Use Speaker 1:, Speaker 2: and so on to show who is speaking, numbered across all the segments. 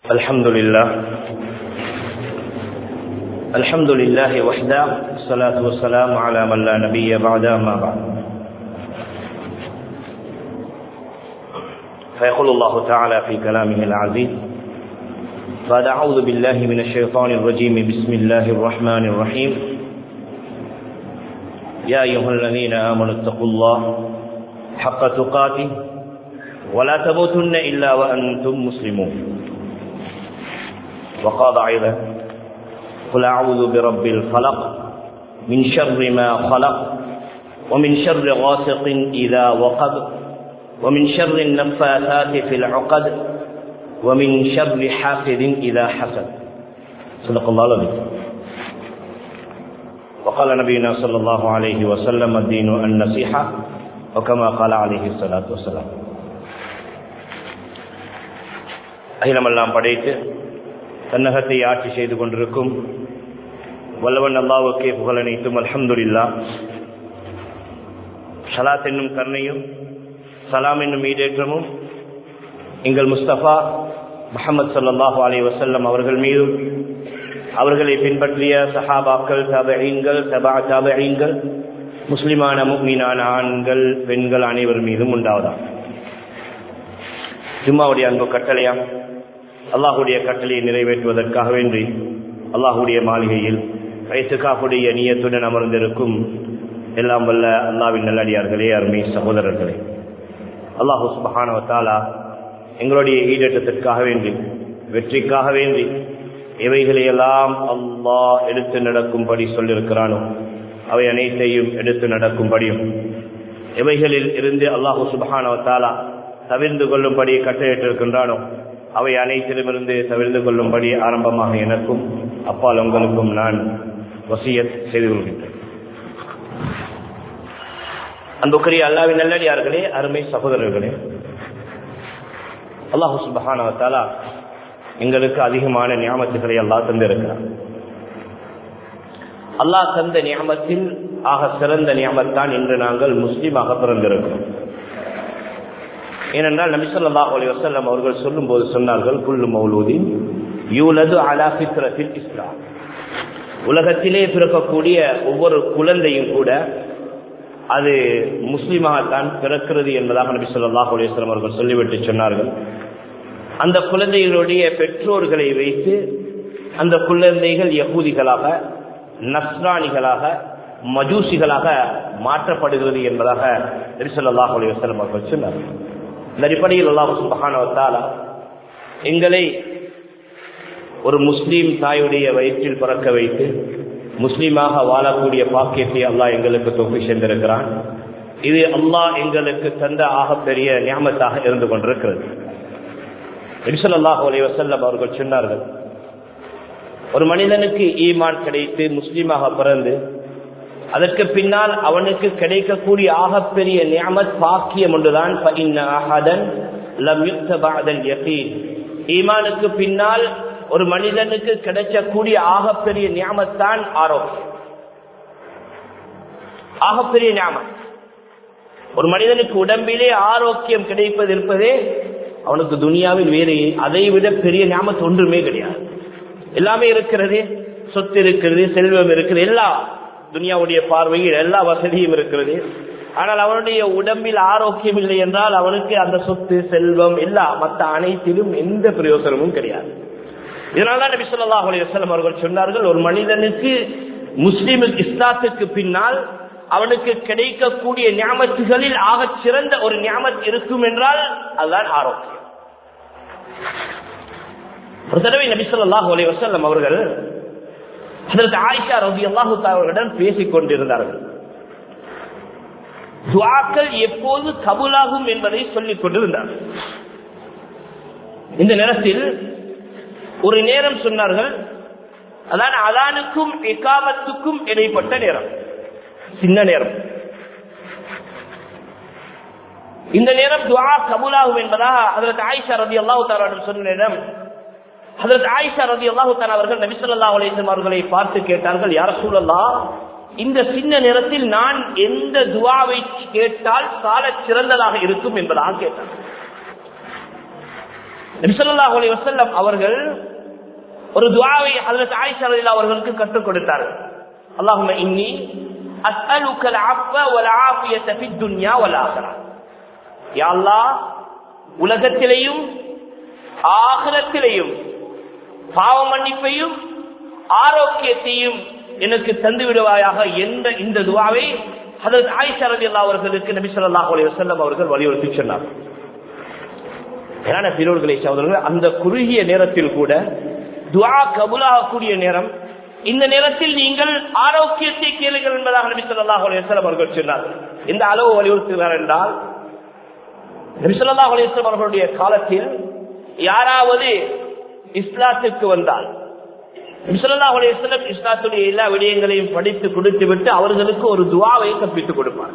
Speaker 1: الحمد لله الحمد لله وحده والصلاة والسلام على من لا نبي بعد أما بعد فيقول الله تعالى في كلامه العزيز بعد أعوذ بالله من الشيطان الرجيم بسم الله الرحمن الرحيم يا أيها الذين آمنوا اتقوا الله حق تقاته ولا تموتن إلا وأنتم مسلمون وقال أيضا قل أعوذ برب الفلق من شر ما خلق ومن شر غاسق إذا وقب ومن شر النفاثات في العقد ومن شر حاسد إذا حسد صدق الله العظيم وقال نبينا صلى الله عليه وسلم الدين النصيحة وكما قال عليه الصلاة والسلام அகிலமெல்லாம் படைத்து தன்னகத்தை ஆட்சி செய்து கொண்டிருக்கும் வல்லவன் அல்லாவுக்கே புகழனைத்தும் அல்ஹம்துல்லா சலாத் என்னும் கருணையும் சலாம் என்னும் ஈடேற்றமும் எங்கள் முஸ்தபா முகமது சல்லாஹூ அலி வசல்லம் அவர்கள் மீதும் அவர்களை பின்பற்றிய சஹாபாக்கள் தபீன்கள் தபா தபீன்கள் முஸ்லிமான முக்மீனான ஆண்கள் பெண்கள் அனைவர் மீதும் உண்டாவதாம் ஜும்மாவுடைய அன்பு கட்டளையாம் அல்லாஹுடைய கட்டளையை நிறைவேற்றுவதற்காக வேண்டி அல்லாஹுடைய மாளிகையில் வயசுக்காப்புடைய நீயத்துடன் அமர்ந்திருக்கும் எல்லாம் வல்ல அல்லாவின் நல்லடியார்களே அருமை சகோதரர்களே அல்லாஹு சுபஹானவத்தாலா எங்களுடைய ஈடேற்றத்திற்காக வேண்டி வெற்றிக்காக வேண்டி எவைகளையெல்லாம் அல்லாஹ் எடுத்து நடக்கும்படி சொல்லியிருக்கிறானோ அவை அனைத்தையும் எடுத்து நடக்கும்படியும் எவைகளில் இருந்து அல்லாஹு சுபஹானவத்தாலா தவிர்ந்து கொள்ளும்படி கட்டளையிட்டிருக்கின்றானோ அவை அனைத்திலுமிருந்து தவிர்ந்து கொள்ளும்படி ஆரம்பமாக எனக்கும் அப்பால் உங்களுக்கும் நான் வசியத் செய்து கொள்கின்றேன் அன்புக்குரிய அல்லாவின் நல்லடியார்களே அருமை சகோதரர்களே அல்லாஹு சுபஹானவத்தாலா எங்களுக்கு அதிகமான ஞாபகத்துகளை அல்லாஹ் தந்திருக்கிறார் அல்லாஹ் தந்த ஞாபகத்தில் ஆக சிறந்த ஞாபகத்தான் இன்று நாங்கள் முஸ்லீமாக பிறந்திருக்கிறோம் ஏனென்றால் நபிசல்லா அலி வசல்லம் அவர்கள் சொல்லும் போது சொன்னார்கள் குல்லு மௌலூதின் யூலது அலா பித்ரத்தில் இஸ்லாம் உலகத்திலே பிறக்கக்கூடிய ஒவ்வொரு குழந்தையும் கூட அது முஸ்லீமாகத்தான் பிறக்கிறது என்பதாக நபி சொல்லாஹ் அலிஸ்லாம் அவர்கள் சொல்லிவிட்டு சொன்னார்கள் அந்த குழந்தைகளுடைய பெற்றோர்களை வைத்து அந்த குழந்தைகள் யகூதிகளாக நஸ்ரானிகளாக மஜூசிகளாக மாற்றப்படுகிறது என்பதாக நபிசல்லாஹ் அலி வசலம் அவர்கள் சொன்னார்கள் இந்த அடிப்படையில் அல்லாஹ் சுபஹானவத்தாலா எங்களை ஒரு முஸ்லீம் தாயுடைய வயிற்றில் பிறக்க வைத்து முஸ்லீமாக வாழக்கூடிய பாக்கியத்தை அல்லாஹ் எங்களுக்கு தொகுதி சேர்ந்திருக்கிறான் இது அல்லாஹ் எங்களுக்கு தந்த ஆகப்பெரிய ஞாபகத்தாக இருந்து கொண்டிருக்கிறது அல்லாஹ் அலி வசல்லம் அவர்கள் சொன்னார்கள் ஒரு மனிதனுக்கு ஈமான் கிடைத்து முஸ்லீமாக பிறந்து அதற்கு பின்னால் அவனுக்கு கிடைக்கக்கூடிய ஆகப்பெரிய நியமத் பாக்கியம் ஒன்றுதான் ஈமானுக்கு பின்னால் ஒரு மனிதனுக்கு கிடைக்கக்கூடிய ஆகப்பெரிய நியமத்தான் ஆரோக்கியம் ஆகப்பெரிய ஞாபகம் ஒரு மனிதனுக்கு உடம்பிலே ஆரோக்கியம் கிடைப்பது இருப்பதே அவனுக்கு துனியாவில் வேறு அதை விட பெரிய ஞாபகத்து ஒன்றுமே கிடையாது எல்லாமே இருக்கிறது சொத்து இருக்கிறது செல்வம் இருக்கிறது எல்லா துனியாவுடைய பார்வையில் எல்லா வசதியும் இருக்கிறது ஆனால் அவனுடைய உடம்பில் ஆரோக்கியம் இல்லை என்றால் அவனுக்கு அந்த சொத்து செல்வம் எல்லா மற்ற அனைத்திலும் எந்த பிரயோசனமும் கிடையாது இதனால்தான் நபி சொல்லா அலையம் அவர்கள் சொன்னார்கள் ஒரு மனிதனுக்கு முஸ்லீம் இஸ்லாத்துக்கு பின்னால் அவனுக்கு கிடைக்கக்கூடிய ஞாபகத்துகளில் ஆகச் சிறந்த ஒரு ஞாபகம் இருக்கும் என்றால் அதுதான் ஆரோக்கியம் ஒரு தடவை நபி சொல்லாஹ் அலி வசல்லம் அவர்கள் அதற்கு ஆயிஷா ரவி அல்லாஹு அவர்களிடம் பேசிக் கொண்டிருந்தார்கள் துவாக்கள் எப்போது கபுலாகும் என்பதை சொல்லிக் கொண்டிருந்தார் இந்த நேரத்தில் ஒரு நேரம் சொன்னார்கள் அதான் அதானுக்கும் எகாமத்துக்கும் இடைப்பட்ட நேரம் சின்ன நேரம் இந்த நேரம் துவா கபுலாகும் என்பதாக அதற்கு ஆயிஷா ரதி அல்லாஹு தாரிடம் சொன்ன நேரம் அதற்கு ஆயிஷா ரதி அல்லாஹு தான் அவர்கள் நபிசல்லா அலிஸ்லாம் அவர்களை பார்த்து கேட்டார்கள் யார சூழல்லா இந்த சின்ன நேரத்தில் நான் எந்த துவாவை கேட்டால் சால சிறந்ததாக இருக்கும் என்பதாக கேட்டார் நபிசல்லாஹ் அலி வசல்லம் அவர்கள் ஒரு துவாவை ஹதரத் ஆயிஷா ரலியல்லாஹு அவர்களுக்கு கற்றுக் கொடுத்தார்கள் அல்லாஹும்ம இன்னி அஸ்அலுக்கல் அஃப வல் ஆஃபியத ஃபித் துன்யா வல் ஆখিরা யா அல்லாஹ் உலகத்திலேயும் ஆகிரத்திலேயும் பாவ மன்னிப்பையும் ஆரோக்கியத்தையும் எனக்கு தந்து விடுவாயாக என்ற இந்த துவாவை ஹதரத் ஆயிஷா ரலியல்லாஹு அவர்களுக்கு நபி ஸல்லல்லாஹு அலைஹி வஸல்லம் அவர்கள் வலியுறுத்தி சொன்னார் ஏன்னா பெரியோர்களை சகோதரர்கள் அந்த குறுகிய நேரத்தில் கூட துவா கபுலாகக்கூடிய நேரம் இந்த நேரத்தில் நீங்கள் ஆரோக்கியத்தை கேளுங்கள் என்பதாக நபி ஸல்லல்லாஹு அலைஹி வஸல்லம் அவர்கள் சொன்னார் இந்த அளவு வலியுறுத்துகிறார் என்றால் நபி ஸல்லல்லாஹு அலைஹி வஸல்லம் அவர்களுடைய காலத்தில் யாராவது இஸ்லாத்துக்கு வந்தால் நபி ஸல்லல்லாஹு அலைஹி வஸல்லம் இஸ்லாத்துடைய எல்லா விடயங்களையும் படித்து கொடுத்து விட்டு அவர்களுக்கு ஒரு துவாவை கற்பித்துக் கொடுப்பார்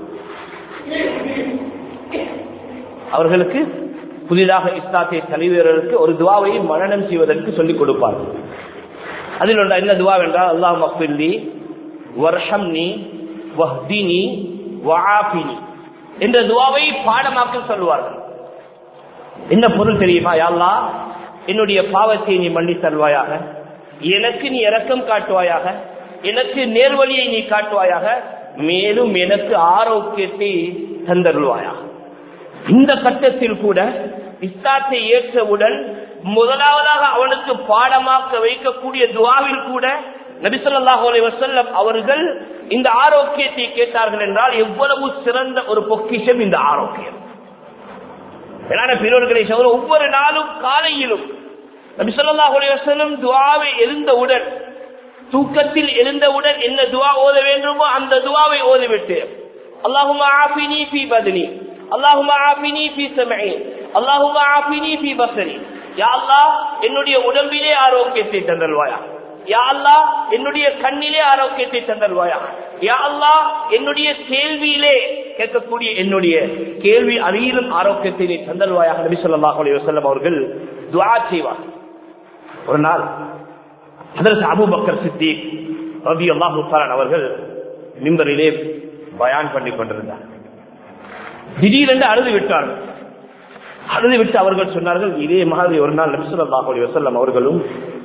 Speaker 1: அவர்களுக்கு புதிதாக இஸ்லாத்தை தலைவர்களுக்கு ஒரு துவாவை மனநம் செய்வதற்கு சொல்லிக் கொடுப்பார்கள் அதில் ஒன்றா என்ன துவா என்றால் அல்லாஹ் மஃபில்லி வர்ஹம்னி வஹ்தினி வஆஃபினி என்ற துவாவை பாடமாக்க சொல்வார்கள் என்ன பொருள் தெரியுமா யாழ்லா என்னுடைய பாவத்தை நீ மன்னி தருவாயாக எனக்கு நீ இரக்கம் காட்டுவாயாக எனக்கு நேர்வழியை நீ காட்டுவாயாக மேலும் எனக்கு ஆரோக்கியத்தை தந்தருள்வாயாக இந்த கட்டத்தில் கூட இஸ்லாத்தை ஏற்றவுடன் முதலாவதாக அவனுக்கு பாடமாக்க வைக்கக்கூடிய துவாவில் கூட நபிசல்லாஹு அலைஹி வஸல்லம் அவர்கள் இந்த ஆரோக்கியத்தை கேட்டார்கள் என்றால் எவ்வளவு சிறந்த ஒரு பொக்கிஷம் இந்த ஆரோக்கியம் ஏன்னா பெரியவர்களை சகோதர ஒவ்வொரு நாளும் காலையிலும் நபிசல்லாஹு அலைஹி வஸல்லம் துவாவை எழுந்தவுடன் தூக்கத்தில் எழுந்தவுடன் என்ன துவா ஓத வேண்டுமோ அந்த துவாவை ஓதிவிட்டு அல்லாஹுமா ஆஃபினி ஃபி பத்னி அல்லாஹுமா ஆஃபினி ஃபி சமஇ அல்லாஹுமா ஆஃபினி ஃபி பஸரி யா அல்லாஹ் என்னுடைய உடம்பிலே ஆரோக்கியத்தை தந்தல்வாயா யா அல்லாஹ் என்னுடைய கண்ணிலே ஆரோக்கியத்தை தந்தல்வாயா யா அல்லாஹ் என்னுடைய கேள்வியிலே கேட்கக்கூடிய என்னுடைய கேள்வி அறியிலும் ஆரோக்கியத்தை நீ தந்தல்வாயாக நபி ஸல்லல்லாஹு அலைஹி வஸல்லம் அவர்கள் துஆ செய்வார் ஒரு நாள் அதற்கு அபூபக்கர் சித்திக் ரலியல்லாஹு தஆலா அவர்கள் மிம்பரிலே பயான் பண்ணி கொண்டிருந்தார் திடீரென்று அழுது விட்டார்கள் அழுது விட்டு அவர்கள் சொன்னார்கள் இதே மாதிரி ஒரு நாள் நபிசுல்லாஹ் அலி வசல்லம் அவர்களும்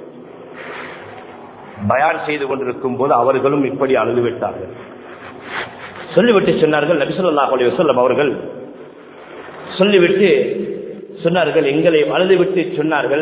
Speaker 1: பயான் செய்து கொண்டிருக்கும் போது அவர்களும் இப்படி அழுது விட்டார்கள் சொல்லிவிட்டு சொன்னார்கள் நபிசுல்லாஹ் அலி வசல்லம் அவர்கள் சொல்லிவிட்டு சொன்னார்கள் எங்களை அழுதுவிட்டு சொன்னார்கள்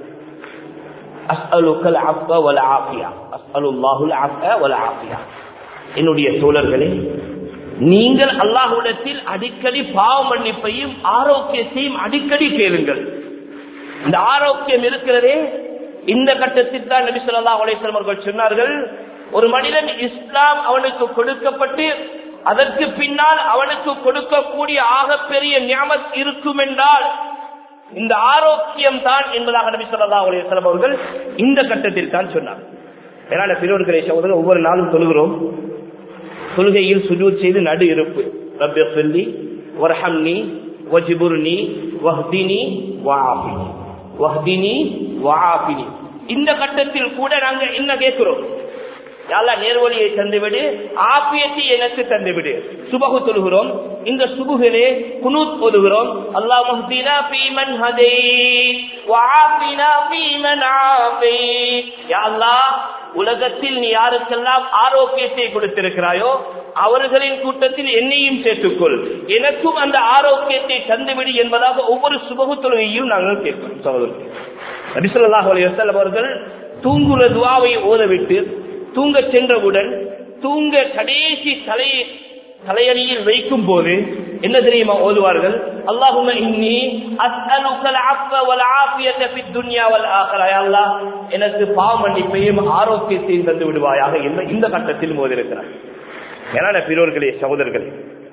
Speaker 1: அஸ்அலுக்கல் அஃப வல் ஆஃபியா அஸ்அலுல்லாஹுல் அஃப வல் ஆஃபியா என்னுடைய தோழர்களே நீங்கள் அல்லாஹுடத்தில் அடிக்கடி பாவ மன்னிப்பையும் ஆரோக்கியத்தையும் அடிக்கடி கேளுங்கள் இந்த ஆரோக்கியம் இருக்கிறதே இந்த கட்டத்தில் தான் நபி சொல்லா அலிஸ்லாம் அவர்கள் சொன்னார்கள் ஒரு மனிதன் இஸ்லாம் அவனுக்கு கொடுக்கப்பட்டு அதற்கு பின்னால் அவனுக்கு கொடுக்கக்கூடிய ஆகப்பெரிய ஞாபத் இருக்கும் என்றால் இந்த ஆரோக்கியம் தான் என்பதாக நபி சொல்லா அலிஸ்லாம் அவர்கள் இந்த கட்டத்தில் தான் சொன்னார் ஏன்னா பெரியவர்களை சகோதரர் ஒவ்வொரு நாளும் சொல்கிறோம் தொழுகையில் சுஜூத் செய்து நடு இருப்பு ரப்பி சொல்லி வர்ஹம்னி வஜிபுர்னி வஹ்தினி வஆஃபினி வஹ்தினி வஆஃபினி இந்த கட்டத்தில் கூட நாங்க என்ன கேட்கிறோம் யாரா நேர்வழியை தந்துவிடு ஆபியத்தை எனக்கு தந்துவிடு சுபகு தொழுகிறோம் இந்த சுபுகளே குனூத் ஓதுகிறோம் அல்லாஹ் முஹ்தினா ஃபீமன் ஹதைத் வஆஃபினா ஃபீமன் ஆஃபைத் யா அல்லாஹ் உலகத்தில் நீ யாருக்கெல்லாம் ஆரோக்கியத்தை கொடுத்திருக்கிறாயோ அவர்களின் கூட்டத்தில் என்னையும் சேர்த்துக்கொள் எனக்கும் அந்த ஆரோக்கியத்தை தந்துவிடு என்பதாக ஒவ்வொரு சுபகு தொழுகையும் நாங்கள் கேட்கிறோம் சகோதரர் நபிசல்லாஹ் அலையம் அவர்கள் தூங்குற துவாவை ஓதவிட்டு தூங்க சென்றவுடன் தூங்க கடைசி தலையை தலையணியில் வைக்கும் போது என்ன தெரியுமா ஓதுவார்கள் அல்லாஹும இன்னி அஸ்அலுக்கல் அஃப வல் ஆஃபியத ஃபித் துன்யா வல் ஆখিরা யா அல்லாஹ் எனக்கு பாவ மன்னிப்பையும் ஆரோக்கியத்தையும் தந்து விடுவாயாக என்று இந்த கட்டத்தில் ஓதிருக்கிறார் ஏன்னா பிறோர்களே சகோதரர்களே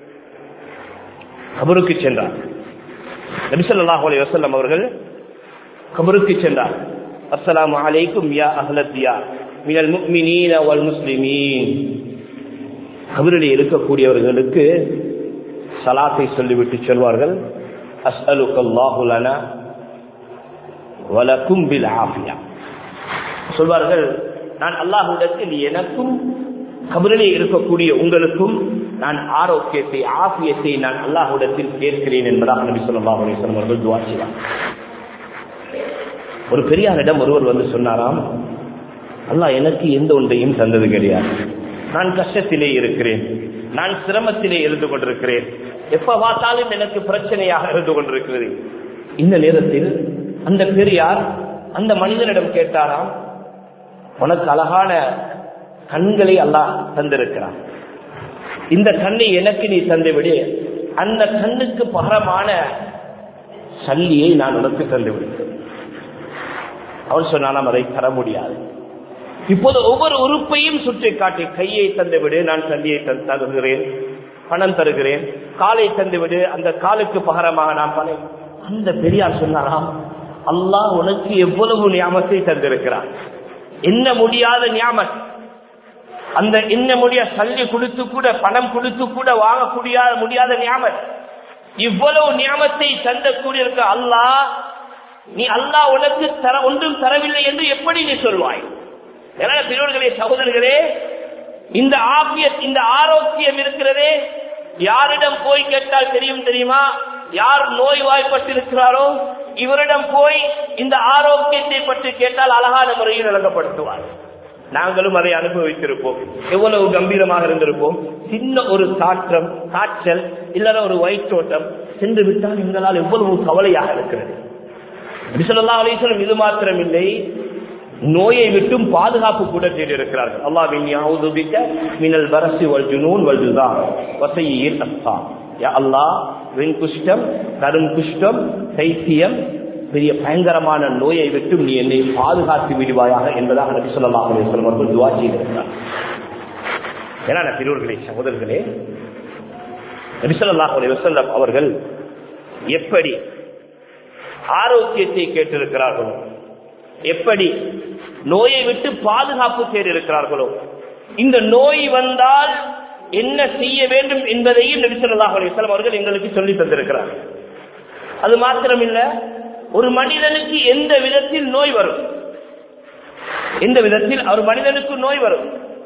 Speaker 1: கபருக்கு சென்றார் நபி ஸல்லல்லாஹு அலைஹி வஸல்லம் அவர்கள் கபருக்கு சென்றார் அஸ்ஸலாமு அலைக்கும் யா அஹ்லத் தியார் மினல் முஃமினீன வல் முஸ்லிமீன் கபரில் இருக்கக்கூடியவர்களுக்கு சலாத்தை சொல்லிவிட்டு சொல்வார்கள் அஸ்அலுக்கல்லாஹு லனா வலக்கும் பில் ஆஃபியா சொல்வார்கள் நான் அல்லாஹ்விடத்தில் எனக்கும் கபரிலே இருக்கக்கூடிய உங்களுக்கும் நான் ஆரோக்கியத்தை ஆபியத்தை நான் அல்லாஹ்விடத்தில் கேட்கிறேன் என்பதாக நபி ஸல்லல்லாஹு அலைஹி வஸல்லம் அவர்கள் துஆ செய்வார் ஒரு பெரியாரிடம் ஒருவர் வந்து சொன்னாராம் அல்லாஹ் எனக்கு எந்த ஒன்றையும் தந்தது கிடையாது நான் கஷ்டத்திலே இருக்கிறேன் நான் சிரமத்திலே இருந்து கொண்டிருக்கிறேன் எப்ப பார்த்தாலும் எனக்கு பிரச்சனையாக இருந்து கொண்டிருக்கிறது இந்த நேரத்தில் அந்த பெரியார் அந்த மனிதனிடம் கேட்டாராம் உனக்கு அழகான கண்களை அல்லாஹ் தந்திருக்கிறான் இந்த கண்ணை எனக்கு நீ தந்துவிடு அந்த கண்ணுக்கு பகரமான சல்லியை நான் உனக்கு தந்து விடுகிறேன் அவன் சொன்னாலும் அதை தர முடியாது இப்போது ஒவ்வொரு உறுப்பையும் சுற்றி காட்டி கையை தந்துவிடு நான் சல்லியை தருகிறேன் பணம் தருகிறேன் காலை தந்துவிடு அந்த காலுக்கு பகரமாக நான் பணம் அந்த பெரியார் சொன்னாராம் அல்லாஹ் உனக்கு எவ்வளவு ஞாபகத்தை தந்திருக்கிறான் என்ன முடியாத ஞாபகம் அந்த என்ன முடிய சல்லி கொடுத்து கூட பணம் கொடுத்து கூட வாங்கக்கூடிய முடியாத ஞாபகம் இவ்வளவு ஞாபகத்தை தந்தக்கூடிய இருக்க அல்லாஹ் நீ அல்லாஹ் உனக்கு தர ஒன்றும் தரவில்லை என்று எப்படி நீ சொல்வாய் என பெரியவர்களே சகோதரர்களே இந்த ஆபியத் இந்த ஆரோக்கியம் இருக்கிறதே யாரிடம் போய் கேட்டால் தெரியும் தெரியுமா யார் நோய்வாய்ப்பட்டிருக்கிறாரோ இவரிடம் போய் இந்த ஆரோக்கியத்தை பற்றி கேட்டால் அழகான முறையில் விளங்கப்படுத்துவார் நாங்களும் அதை அனுபவித்திருப்போம் எவ்வளவு கம்பீரமாக இருந்திருப்போம் சின்ன ஒரு காற்றம் காய்ச்சல் இல்லைன்னா ஒரு வயிற்றோட்டம் சென்று விட்டால் எங்களால் எவ்வளவு கவலையாக இருக்கிறது விசலல்லா அலிஸ்வரம் இது மாத்திரம் இல்லை நோயை விட்டும் பாதுகாப்பு கூட செய்திருக்கிறார்கள் அல்லாவின் யாவுதுபிக்க மினல் வரசி வல் ஜுனூன் வல் ஜுதான் வசையீர் அஸ்தா யா அல்லாஹ் வெண் குஷ்டம் கரும் குஷ்டம் சைத்தியம் பெரிய பயங்கரமான நோயை விட்டும் நீ என்னை பாதுகாத்து விடுவாயாக என்பதாக நபி சொல்லலாம் அலிஸ்வரம் அவர்கள் துவா செய்திருக்கிறார் ஏன்னா திருவர்களே சகோதரர்களே நபிசல்லாஹ் அலி வசல்லம் அவர்கள் எப்படி ஆரோக்கியத்தை கேட்டிருக்கிறார்களோ எப்படி நோயை விட்டு பாதுகாப்பு செய்திருக்கிறார்களோ இந்த நோய் வந்தால் என்ன செய்ய வேண்டும் என்பதையும் நபிசல்லாஹ் அலிஸ்லாம் அவர்கள் எங்களுக்கு சொல்லி தந்திருக்கிறார்கள் அது மாத்திரமில்ல ஒரு மனிதனுக்கு எந்த விதத்தில் நோய் வரும் எந்த விதத்தில் ஒரு மனிதனுக்கு நோய் வரும்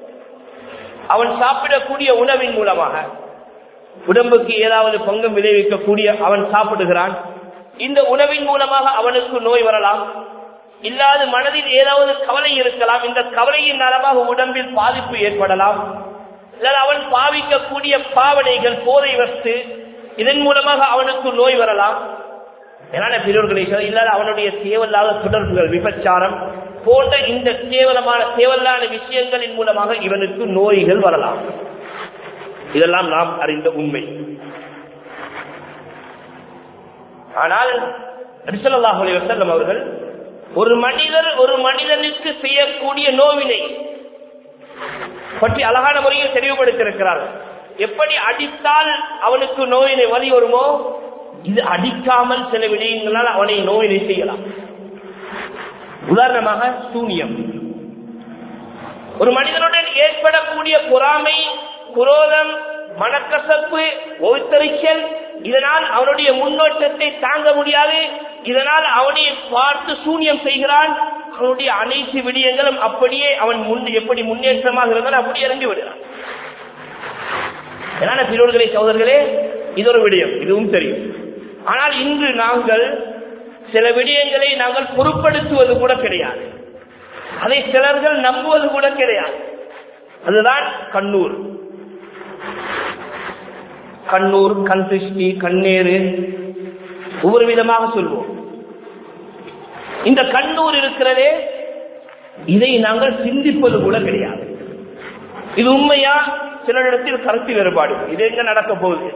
Speaker 1: அவன் சாப்பிடக்கூடிய உணவின் மூலமாக உடம்புக்கு ஏதாவது பங்கம் விளைவிக்கக்கூடிய அவன் சாப்பிடுகிறான் இந்த உணவின் மூலமாக அவனுக்கு நோய் வரலாம் இல்லாத மனதில் ஏதாவது கவலை இருக்கலாம் இந்த கவலையின் நலமாக உடம்பில் பாதிப்பு ஏற்படலாம் இல்லது அவன் பாவிக்கக்கூடிய பாவனைகள் போதை வஸ்து இதன் மூலமாக அவனுக்கு நோய் வரலாம் என்னால பெரியோர்களை இல்லாத அவனுடைய தேவல்லாத தொடர்புகள் விபச்சாரம் போன்ற இந்த கேவலமான தேவல்லான விஷயங்களின் மூலமாக இவனுக்கு நோய்கள் வரலாம் இதெல்லாம் நாம் அறிந்த உண்மை ஆனால் ரிசல்லாஹ் வசல்லம் அவர்கள் ஒரு மனிதர் ஒரு மனிதனுக்கு செய்யக்கூடிய நோவினை பற்றி அழகான முறையில் தெளிவுபடுத்தியிருக்கிறார்கள் எப்படி அடித்தால் அவனுக்கு நோயினை வழி வருமோ இது அடிக்காமல் சில விடயங்களால் அவனை நோயினை செய்யலாம் உதாரணமாக சூனியம் ஒரு மனிதனுடன் ஏற்படக்கூடிய பொறாமை குரோதம் மனக்கசப்பு ஒத்தரிச்சல் இதனால் அவனுடைய முன்னோட்டத்தை தாங்க முடியாது இதனால் அவனை பார்த்து சூனியம் செய்கிறான் அவனுடைய அனைத்து விடயங்களும் அப்படியே அவன் முன் எப்படி முன்னேற்றமாக இருந்தாலும் அப்படியே இறங்கி விடுகிறான் என்னான பிறோர்களே சகோதரர்களே இது ஒரு விடயம் இதுவும் தெரியும் ஆனால் இன்று நாங்கள் சில விடயங்களை நாங்கள் பொருட்படுத்துவது கூட கிடையாது அதை சிலர்கள் நம்புவது கூட கிடையாது அதுதான் கண்ணூர் கண்ணூர் கண் திருஷ்டி கண்ணேறு ஒவ்வொரு விதமாக சொல்வோம் இந்த கண்ணூர் இருக்கிறதே இதை நாங்கள் சிந்திப்பது கூட கிடையாது இது உண்மையா சிலரிடத்தில் கருத்து வேறுபாடு இது எங்க நடக்க போகுது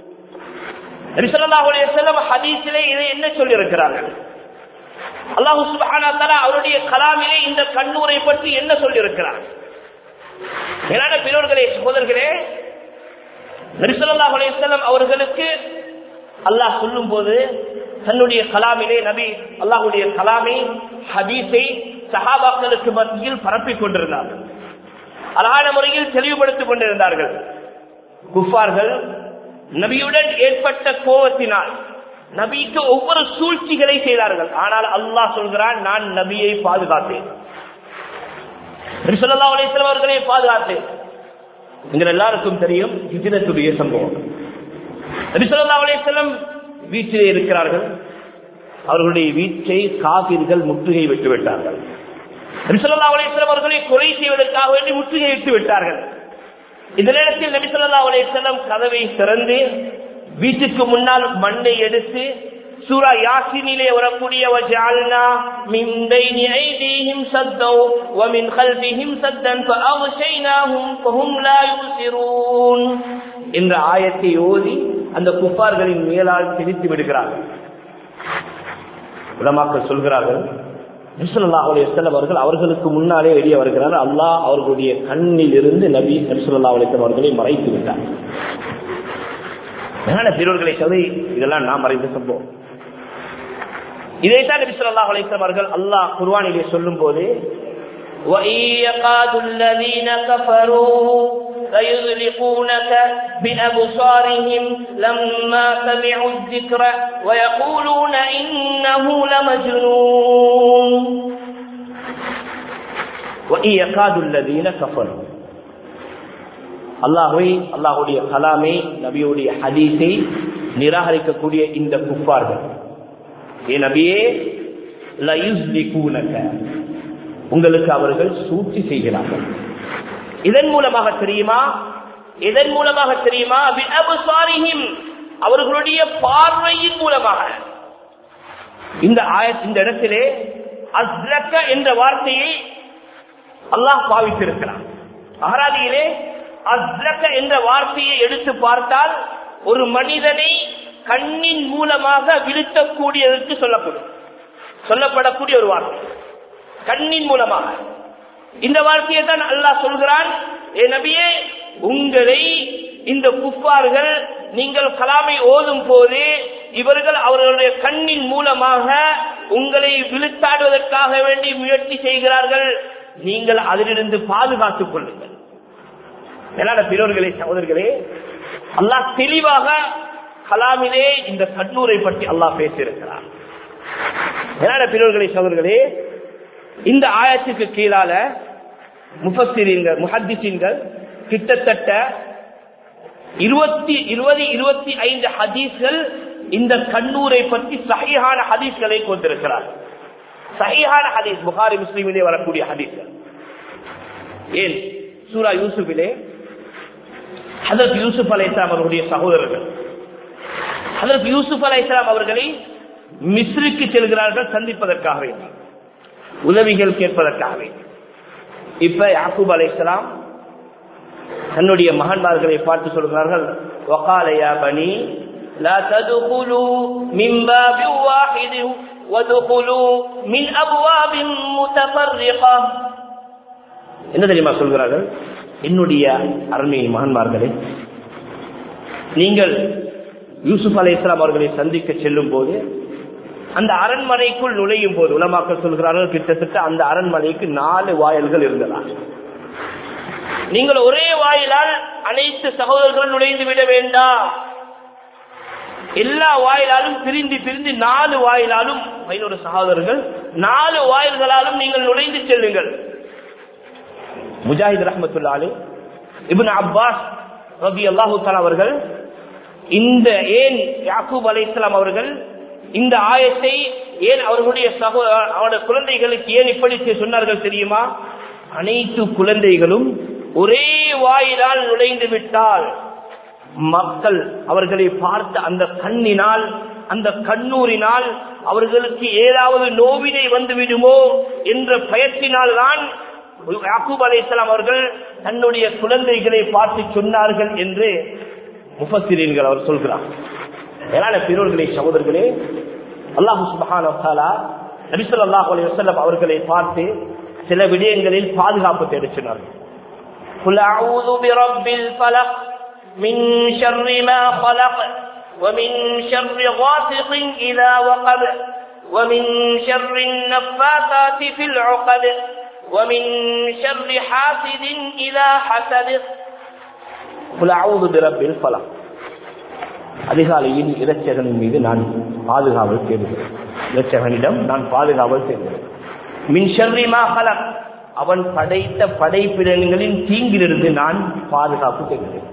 Speaker 1: ஹதீஸிலே இதை என்ன சொல்லி இருக்கிறார்கள் அல்லாஹு சுபானா அவருடைய கலாமிலே இந்த கண்ணூரை பற்றி என்ன சொல்லி இருக்கிறார் மேலான பிறர்களே சகோதரர்களே நரிசல்லாஹ் அலையம் அவர்களுக்கு அல்லாஹ் சொல்லும் போது தன்னுடைய கலாமிலே நபி அல்லாஹுடைய கலாமை ஹதீஸை சஹாபாக்களுக்கு மத்தியில் பரப்பிக் கொண்டிருந்தார்கள் அழகான முறையில் தெளிவுபடுத்திக் கொண்டிருந்தார்கள் குஃபார்கள் நபியுடன் ஏற்பட்ட கோபத்தினால் நபிக்கு ஒவ்வொரு சூழ்ச்சிகளை செய்தார்கள் ஆனால் அல்லாஹ் சொல்கிறான் நான் நபியை பாதுகாத்தேன் அவர்களை பாதுகாத்தேன் எங்கள் எல்லாருக்கும் தெரியும் ஹிஜிரத்துடைய சம்பவம் நபிசல்லா அலிஸ்லம் வீட்டிலே இருக்கிறார்கள் அவர்களுடைய வீட்டை காபிர்கள் முற்றுகை விட்டு விட்டார்கள் நபிசல்லா அலையம் அவர்களை கொலை செய்வதற்காக வேண்டி முற்றுகை விட்டு விட்டார்கள் இந்த நேரத்தில் நபிசல்லா அலையம் கதவை திறந்து வீட்டுக்கு முன்னால் மண்ணை எடுத்து சூரா யாசினிலே வரக்கூடிய وجعلنا من بين ايديهم سدا ومن خلفهم سدا فاغشيناهم فهم لا يبصرون என்ற ஆயத்தை ஓதி அந்த குப்பார்களின் மேலால் திணித்து விடுகிறார்கள் உலமாக்கள் சொல்கிறார்கள் அவர்கள் அவர்களுக்கு முன்னாலே வெளியே வருகிறார் அல்லாஹ் அவர்களுடைய கண்ணில் இருந்து நபி நபிசுல்லா அலிஸ்லாம் அவர்களை மறைத்து விட்டார் பெரியவர்களை சதை இதெல்லாம் நான் மறைந்த சம்பவம் இதைத்தான் நபி சொல்லா அலிஸ்லாம் அவர்கள் அல்லாஹ் குர்வானிலே சொல்லும் போது
Speaker 2: فيزلقونك بأبصارهم لما سمعوا الذكر ويقولون إنه لمجنون
Speaker 1: وإن يكاد الذين كفروا அல்லாஹை அல்லாஹுடைய கலாமை நபியுடைய ஹதீஸை நிராகரிக்கக்கூடிய இந்த குப்பார்கள் ஏ நபியே உங்களுக்கு அவர்கள் சூழ்ச்சி செய்கிறார்கள் இதன் மூலமாக தெரியுமா இதன் மூலமாக தெரியுமா அவர்களுடைய பார்வையின் மூலமாக இந்த ஆய இந்த இடத்திலே அஸ்ரக்க என்ற வார்த்தையை அல்லாஹ் பாவித்திருக்கிறான் அகராதியிலே அஸ்ரக்க என்ற வார்த்தையை எடுத்து பார்த்தால் ஒரு மனிதனை கண்ணின் மூலமாக விழுத்தக்கூடியதற்கு சொல்லப்படும் சொல்லப்படக்கூடிய ஒரு வார்த்தை கண்ணின் மூலமாக இந்த வார்த்தையை தான் அல்லாஹ் சொல்கிறான் ஏ நபியே உங்களை இந்த குப்பார்கள் நீங்கள் கலாமை ஓதும் போது இவர்கள் அவர்களுடைய கண்ணின் மூலமாக உங்களை விழுத்தாடுவதற்காக வேண்டி முயற்சி செய்கிறார்கள் நீங்கள் அதிலிருந்து பாதுகாத்துக் கொள்ளுங்கள் மேலான பிறர்களே சகோதரர்களே அல்லாஹ் தெளிவாக கலாமிலே இந்த கண்ணூரை பற்றி அல்லாஹ் பேசியிருக்கிறார் மேலான பிறர்களே சகோதரர்களே இந்த ஆயத்துக்கு கீழால முஃபஸ்திரீன்கள் முஹத்திசீன்கள் கிட்டத்தட்ட இருபத்தி இருபது இருபத்தி ஐந்து ஹதீஸ்கள் இந்த கண்ணூரை பற்றி சகிஹான ஹதீஸ்களை கொண்டிருக்கிறார் சகிஹான ஹதீஸ் புகாரி முஸ்லீமிலே வரக்கூடிய ஹதீஸ்கள் ஏன் சூரா யூசுஃபிலே ஹதரத் யூசுப் அலை இஸ்லாம் அவர்களுடைய சகோதரர்கள் ஹதரத் யூசுப் அலை இஸ்லாம் அவர்களை மிஸ்ருக்கு செல்கிறார்கள் சந்திப்பதற்காக வேண்டி உதவிகள் கேட்பதற்காக வேண்டி இப்ப யாக்கூப் அலை இஸ்லாம் தன்னுடைய மகன்மார்களை பார்த்து சொல்கிறார்கள் வகாலயா பனி لا تدخلوا من باب واحد وادخلوا من ابواب متفرقه என்ன தெரியுமா சொல்கிறார்கள் என்னுடைய அருமை மகன்மார்களே நீங்கள் யூசுப் அலை இஸ்லாம் அவர்களை சந்திக்க செல்லும் போது அந்த அரண்மனைக்குள் நுழையும் போது உலமாக்கள் சொல்கிறார்கள் கிட்டத்தட்ட அந்த அரண்மனைக்கு நாலு வாயல்கள் இருந்ததா நீங்கள் ஒரே வாயிலால் அனைத்து சகோதரர்கள் நுழைந்து விட வேண்டாம் எல்லா வாயிலாலும் பிரிந்து பிரிந்து நாலு வாயிலாலும் பதினோரு சகோதரர்கள் நாலு வாயில்களாலும் நீங்கள் நுழைந்து செல்லுங்கள் முஜாஹித் ரஹமத்துல்லாலி இபின் அப்பாஸ் ரபி அல்லாஹூ அவர்கள் இந்த ஏன் யாக்கூப் அலை இஸ்லாம் அவர்கள் இந்த ஆயத்தை ஏன் அவர்களுடைய சகோ அவருடைய குழந்தைகளுக்கு ஏன் இப்படி சொன்னார்கள் தெரியுமா அனைத்து குழந்தைகளும் ஒரே வாயிலால் நுழைந்து விட்டால் மக்கள் அவர்களை பார்த்த அந்த கண்ணினால் அந்த கண்ணூரினால் அவர்களுக்கு ஏதாவது நோவினை வந்து விடுமோ என்ற பயத்தினால் தான் யாக்கூப் அலை அவர்கள் தன்னுடைய குழந்தைகளை பார்த்து சொன்னார்கள் என்று முஃபசிரீன்கள் அவர் சொல்கிறார் ஏனால பிறோர்களை சகோதரர்களே அல்லாஹு சுபஹானா நபிசல்லாஹ் அலி வசல்லம் அவர்களை பார்த்து சில விடயங்களில் பாதுகாப்பு தேடிச்சினார்கள்
Speaker 2: قل أعوذ برب الفلق من شر ما خلق ومن شر غاسق إذا وقب ومن شر النفاثات في العقد ومن شر حاسد إذا حسد
Speaker 1: قل أعوذ برب الفلق அதிகாலையில் இரட்சகனின் மீது நான் பாதுகாவல் தேடுகிறேன் இரட்சகனிடம் நான் பாதுகாவல் தேடுகிறேன் மின்ஷர்ரிமா ஹலக் அவன் படைத்த படைப்பிடங்களின் தீங்கிலிருந்து நான் பாதுகாப்பு தேடுகிறேன்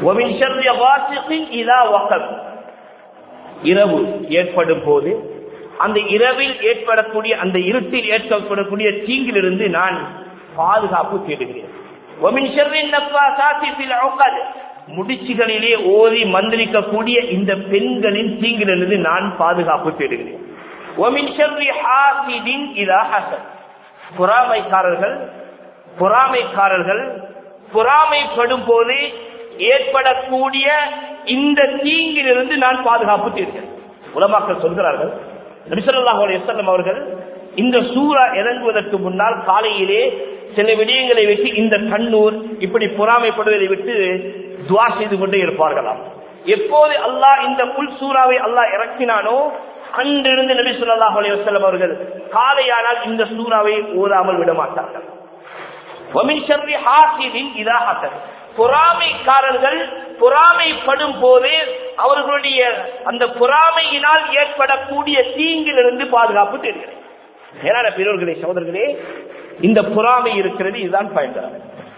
Speaker 1: இரவு ஏற்படும் போது அந்த இரவில் ஏற்படக்கூடிய அந்த இருட்டில் ஏற்படக்கூடிய தீங்கிலிருந்து நான் பாதுகாப்பு தேடுகிறேன் وَمِنْ شَرِّ النَّفَّاثَاتِ فِي الْعُقَدِ முடிச்சுகளிலே ஓதி மந்திரிக்கக்கூடிய இந்த பெண்களின் தீங்கிலிருந்து நான் பாதுகாப்பு தேடுகிறேன் وَمِنْ شَرِّ حَاسِدٍ إِذَا حَسَدَ பொறாமைக்காரர்கள் பொறாமைக்காரர்கள் பொறாமைப்படும் போது ஏற்படக்கூடிய இந்த தீங்கிலிருந்து நான் பாதுகாப்பு தேடுகிறேன் உலமாக்கள் சொல்கிறார்கள் நபிசல்லாஹு அலையம் அவர்கள் இந்த சூறா இறங்குவதற்கு முன்னால் காலையிலே சில விடயங்களை விட்டு இந்த கண்ணூர் இப்படி பொறாமைப்படுவதை விட்டு துவா செய்து கொண்டே இருப்பார்களாம் எப்போது அல்லாஹ் இந்த புல் சூறாவை அல்லாஹ் இறக்கினானோ அன்றிருந்து நபி சொல்லாஹ் அலையம் அவர்கள் காலையானால் இந்த சூறாவை ஓதாமல் விட மாட்டார்கள் وَمِنْ شَرِّ حَاسِدٍ إِذَا حَسَدَ பொறாமைக்காரர்கள் பொறாமைப்படும் போது அவர்களுடைய அந்த பொறாமையினால் ஏற்படக்கூடிய தீங்கிலிருந்து பாதுகாப்பு தெரிகிறது ஏனான பெரியவர்களே சகோதரர்களே இந்த பொறாமை இருக்கிறது இதுதான் பயன்கிறார்